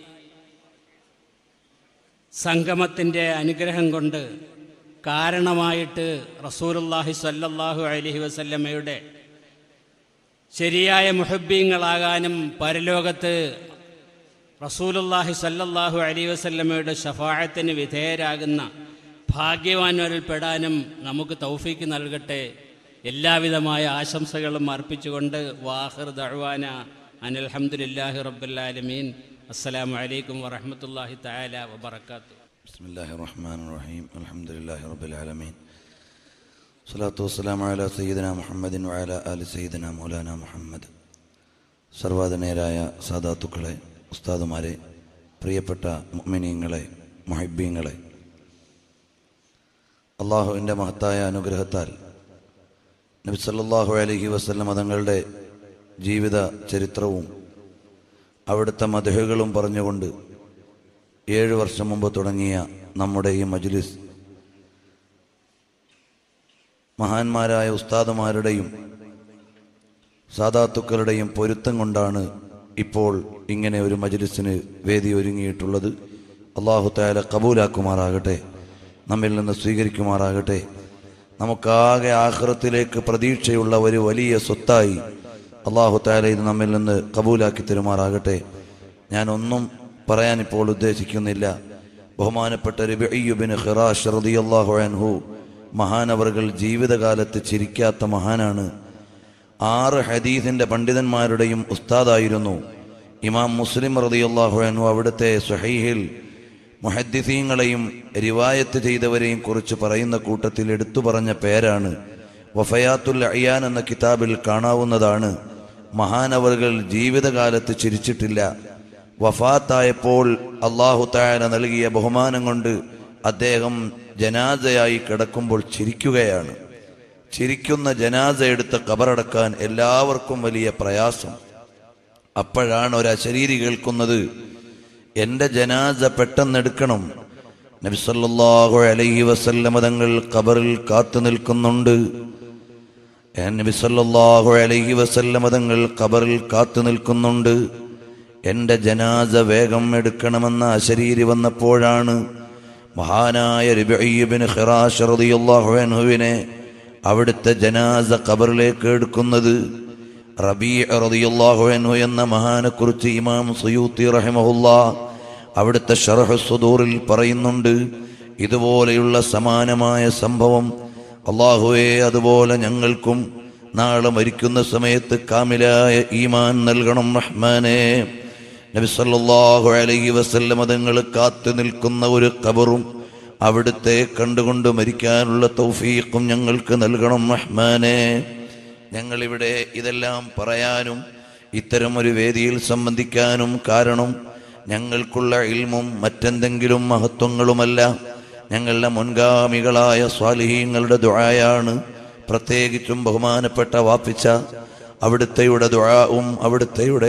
സംഗമത്തിൻ്റെ അനുഗ്രഹം കൊണ്ട് കാരണമായിട്ട് റസൂലുല്ലാഹി സല്ലല്ലാഹു അലൈഹി വസല്ലമ്മയുടെ ശരിയായ മുഹബ്ബീങ്ങളാകാനും പരലോകത്ത് റസൂലുല്ലാഹി സല്ലല്ലാഹു അലൈഹി വസല്ലമ്മയുടെ ഷഫാഴത്തിന് വിധേയരാകുന്ന ഭാഗ്യവാന്മാരിൽ പെടാനും നമുക്ക് തൗഫീക്ക് നൽകട്ടെ എല്ലാവിധമായ ആശംസകളും അർപ്പിച്ചുകൊണ്ട് വാഹിർ ദഅ്വാന അനിൽഹമുല്ലാഹി റബ്ബുല്ലാലമീൻ അസ്സലാമു അലൈക്കും വറഹ്മത്തുള്ളാഹി തആല വബറകാതുഹു بسم الله الرحمن الرحيم الحمد لله رب العالمين صلاة والسلام على سيدنا محمد وعلى آل سيدنا مولانا മുഹമ്മദ് സർവാധനേരായ സാദാത്തുക്കളെ ഉസ്താദുമാരെ പ്രിയപ്പെട്ട മുഅ്മിനീങ്ങളെ മുഹിബ്ബീങ്ങളെ അള്ളാഹുവിൻ്റെ മഹത്തായ അനുഗ്രഹത്താൽ നബി സല്ലല്ലാഹു അലൈഹി വസല്ലം തങ്ങളുടെ ജീവിത ചരിത്രവും അവിടുത്തെ മധുഹകളും പറഞ്ഞുകൊണ്ട് ഏഴ് വർഷം മുമ്പ് തുടങ്ങിയ നമ്മുടെ ഈ മജ്ലിസ് മഹാന്മാരായ ഉസ്താദുമാരുടെയും സാദാത്തുക്കളുടെയും പൊരുത്തം കൊണ്ടാണ് ഇപ്പോൾ ഇങ്ങനെ ഒരു മജ്ലിസിന് വേദി ഒരുങ്ങിയിട്ടുള്ളത് അള്ളാഹു താല കബൂലാക്കുമാറാകട്ടെ നമ്മിൽ നിന്ന് സ്വീകരിക്കുമാറാകട്ടെ നമുക്കാകെ ആഹ്റത്തിലേക്ക് പ്രതീക്ഷയുള്ള ഒരു വലിയ സ്വത്തായി അള്ളാഹു താല ഇത് നമ്മിൽ നിന്ന് കബൂലാക്കി തരുമാറാകട്ടെ ഞാൻ ഒന്നും പറയാൻ ഇപ്പോൾ ഉദ്ദേശിക്കുന്നില്ല ബഹുമാനപ്പെട്ട രബിഅയ്യുബിന് ഖിറാഷ് റളിയല്ലാഹു അൻഹു മഹാനവറുകൾ ജീവിതകാലത്ത് ചിരിക്കാത്ത മഹാനാണ് ആറ് ഹദീസിന്റെ പണ്ഡിതന്മാരുടെയും ഉസ്താദായിരുന്നു ഇമാം മുസ്ലിം റളിയല്ലാഹു അൻഹു അവിടുത്തെ സുഹൈഹിൽ മുഹദ്ദിസീങ്ങളെയും റിവായത്ത് ചെയ്തവരെയും കുറിച്ച് പറയുന്ന കൂട്ടത്തിൽ എടുത്തു പറഞ്ഞ പേരാണ് വഫയാത്തുൽ അയ്യാൻ എന്ന കിതാബിൽ കാണാവുന്നതാണ് മഹാനവറുകൾ ജീവിതകാലത്ത് ചിരിച്ചിട്ടില്ല വഫാത്തായപ്പോൾ അള്ളാഹു താര നൽകിയ ബഹുമാനം കൊണ്ട് അദ്ദേഹം ജനാസയായി കിടക്കുമ്പോൾ ചിരിക്കുകയാണ് ചിരിക്കുന്ന ജനാസ എടുത്ത് കബറടക്കാൻ എല്ലാവർക്കും വലിയ പ്രയാസം അപ്പോഴാണ് ഒരു അശരീരി കേൾക്കുന്നത് എൻ്റെ ജനാസ പെട്ടെന്നെടുക്കണം നബിസല്ലാഹു അലൈഹി വസല്ലമ തങ്ങൾ ഖബറിൽ കാത്തു നിൽക്കുന്നുണ്ട് നബിസല്ലാഹു അലൈഹി വസല്ലമ തങ്ങൾ ഖബറിൽ കാത്തു നിൽക്കുന്നുണ്ട് എൻ്റെ ജനാസ വേഗം എടുക്കണമെന്ന അശരീരി വന്നപ്പോഴാണ് മഹാനായ രുബിന് ഖിറാഷ് റളിയല്ലാഹു അൻഹുവിനെ അവിടുത്തെ ജനാസ ഖബറിലേക്ക് എടുക്കുന്നത് റബീ റളിയല്ലാഹു അൻഹു എന്ന മഹാനെക്കുറിച്ച് ഇമാം സുയൂത്തി റഹിമഹുല്ലാ അവിടുത്തെ ഷറഹ് സുദൂറിൽ പറയുന്നുണ്ട് ഇതുപോലെയുള്ള സമാനമായ സംഭവം അള്ളാഹുവെ അതുപോലെ ഞങ്ങൾക്കും നാളെ മരിക്കുന്ന സമയത്ത് കാമിലായ ഈമാൻ നൽകണം റഹ്മാനെ നബി സല്ലല്ലാഹു അലൈഹി വസല്ലം തങ്ങൾ കാത്തു നിൽക്കുന്ന ഒരു ഖബറും അവിടുത്തെ കണ്ടുകൊണ്ട് മരിക്കാനുള്ള തൗഫീഖും ഞങ്ങൾക്ക് നൽകണം റഹ്മാനെ ഞങ്ങളിവിടെ ഇതെല്ലാം പറയാനും ഇത്തരം ഒരു വേദിയിൽ സംബന്ധിക്കാനും കാരണം ഞങ്ങൾക്കുള്ള ഇൽമും മറ്റെന്തെങ്കിലും മഹത്വങ്ങളുമല്ല ഞങ്ങളുടെ മുൻഗാമികളായ സ്വാലിഹീങ്ങളുടെ ദുആയാണ് പ്രത്യേകിച്ചും ബഹുമാനപ്പെട്ട വാപ്പിച്ച അവിടുത്തെയുടെ ദുആവും അവിടുത്തെയുടെ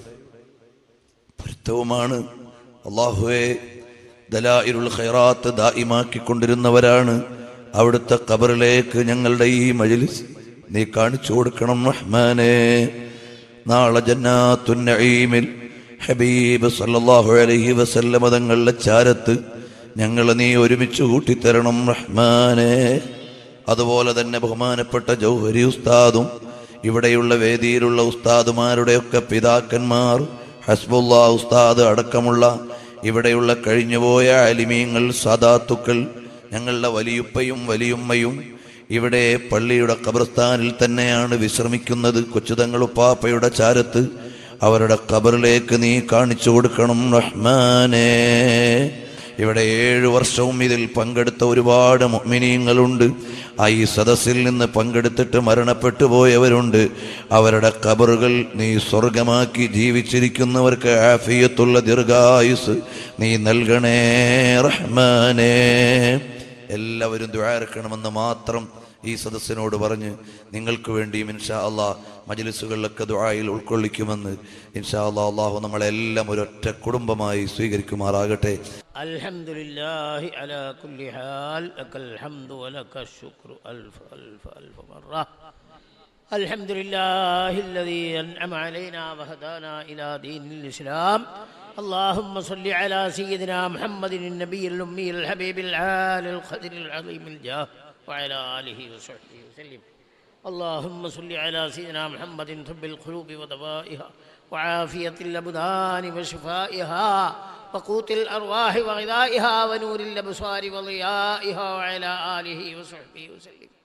പൊരുത്തവുമാണ് അള്ളാഹുവെ ദലായിലുൽ ഖൈറാത്ത് ദായിമാക്കിക്കൊണ്ടിരുന്നവരാണ് അവിടുത്തെ ഖബറിലേക്ക് ഞങ്ങളുടെ ഈ മജിലിസ് നീ കാണിച്ചു കൊടുക്കണം റഹ്മാനെ നാളെ ജന്നാത്തുൻ നഈമിൽ ഹബീബ് സല്ലല്ലാഹു അലൈഹി വസല്ലമ തങ്ങളുടെ ചാരത്ത് ഞങ്ങൾ നീ ഒരുമിച്ച് കൂട്ടിത്തരണം റഹ്മാനെ അതുപോലെ തന്നെ ബഹുമാനപ്പെട്ട ജൗഹരി ഉസ്താദും ഇവിടെയുള്ള വേദിയിലുള്ള ഉസ്താദുമാരുടെയൊക്കെ പിതാക്കന്മാർ ഹസ്ബുല്ലാ ഉസ്താദ് അടക്കമുള്ള ഇവിടെയുള്ള കഴിഞ്ഞുപോയ അലിമീങ്ങൾ സാദാത്തുക്കൾ ഞങ്ങളുടെ വലിയുപ്പയും വലിയുമ്മയും ഇവിടെ പള്ളിയുടെ ഖബർസ്ഥാനിൽ തന്നെയാണ് വിശ്രമിക്കുന്നത് കൊച്ചുതങ്ങളുപ്പാപ്പയുടെ ചാരത്ത് അവരുടെ ഖബറിലേക്ക് നീ കാണിച്ചു കൊടുക്കണം റഹ്മാനേ ഇവിടെ ഏഴു വർഷവും ഇതിൽ പങ്കെടുത്ത ഒരുപാട് മുഅ്മിനീങ്ങളുണ്ട് ആ ഈ സദസ്സിൽ നിന്ന് പങ്കെടുത്തിട്ട് മരണപ്പെട്ടു പോയവരുണ്ട് അവരുടെ കബറുകൾ നീ സ്വർഗമാക്കി ജീവിച്ചിരിക്കുന്നവർക്ക് ആഫിയത്തുള്ള ദീർഘായുസ് നീ നൽകണേ റഹ്മാനേ എല്ലാവരും ദ്വാരക്കണമെന്ന് മാത്രം ഈ സദസ്സിനോട് പറഞ്ഞ് നിങ്ങൾക്ക് വേണ്ടിയും ഇൻഷാ അള്ളാ മജ്ലിസുകളിലൊക്കെ ദുആയിൽ ഉൾക്കൊള്ളിക്കുമെന്ന് ഇൻഷാ അള്ളാ അള്ളാഹു നമ്മളെല്ലാം ഒരൊറ്റ കുടുംബമായി സ്വീകരിക്കുമാറാകട്ടെ الحمد لله على كل حال لك الحمد ولك الشكر ألف ألف ألف مرة الحمد لله الذي أنعم علينا وهدانا إلى دين الإسلام اللهم صل على سيدنا محمد النبي الأمي الحبيب العالي القدر العظيم الجاه وعلى آله وصحبه وسلم اللهم صل على سيدنا محمد طب القلوب ودوائها وعافية الأبدان وشفائها وقوت الأرواح وغذائها ونور الأبصار وضيائها وعلى آله وصحبه وسلم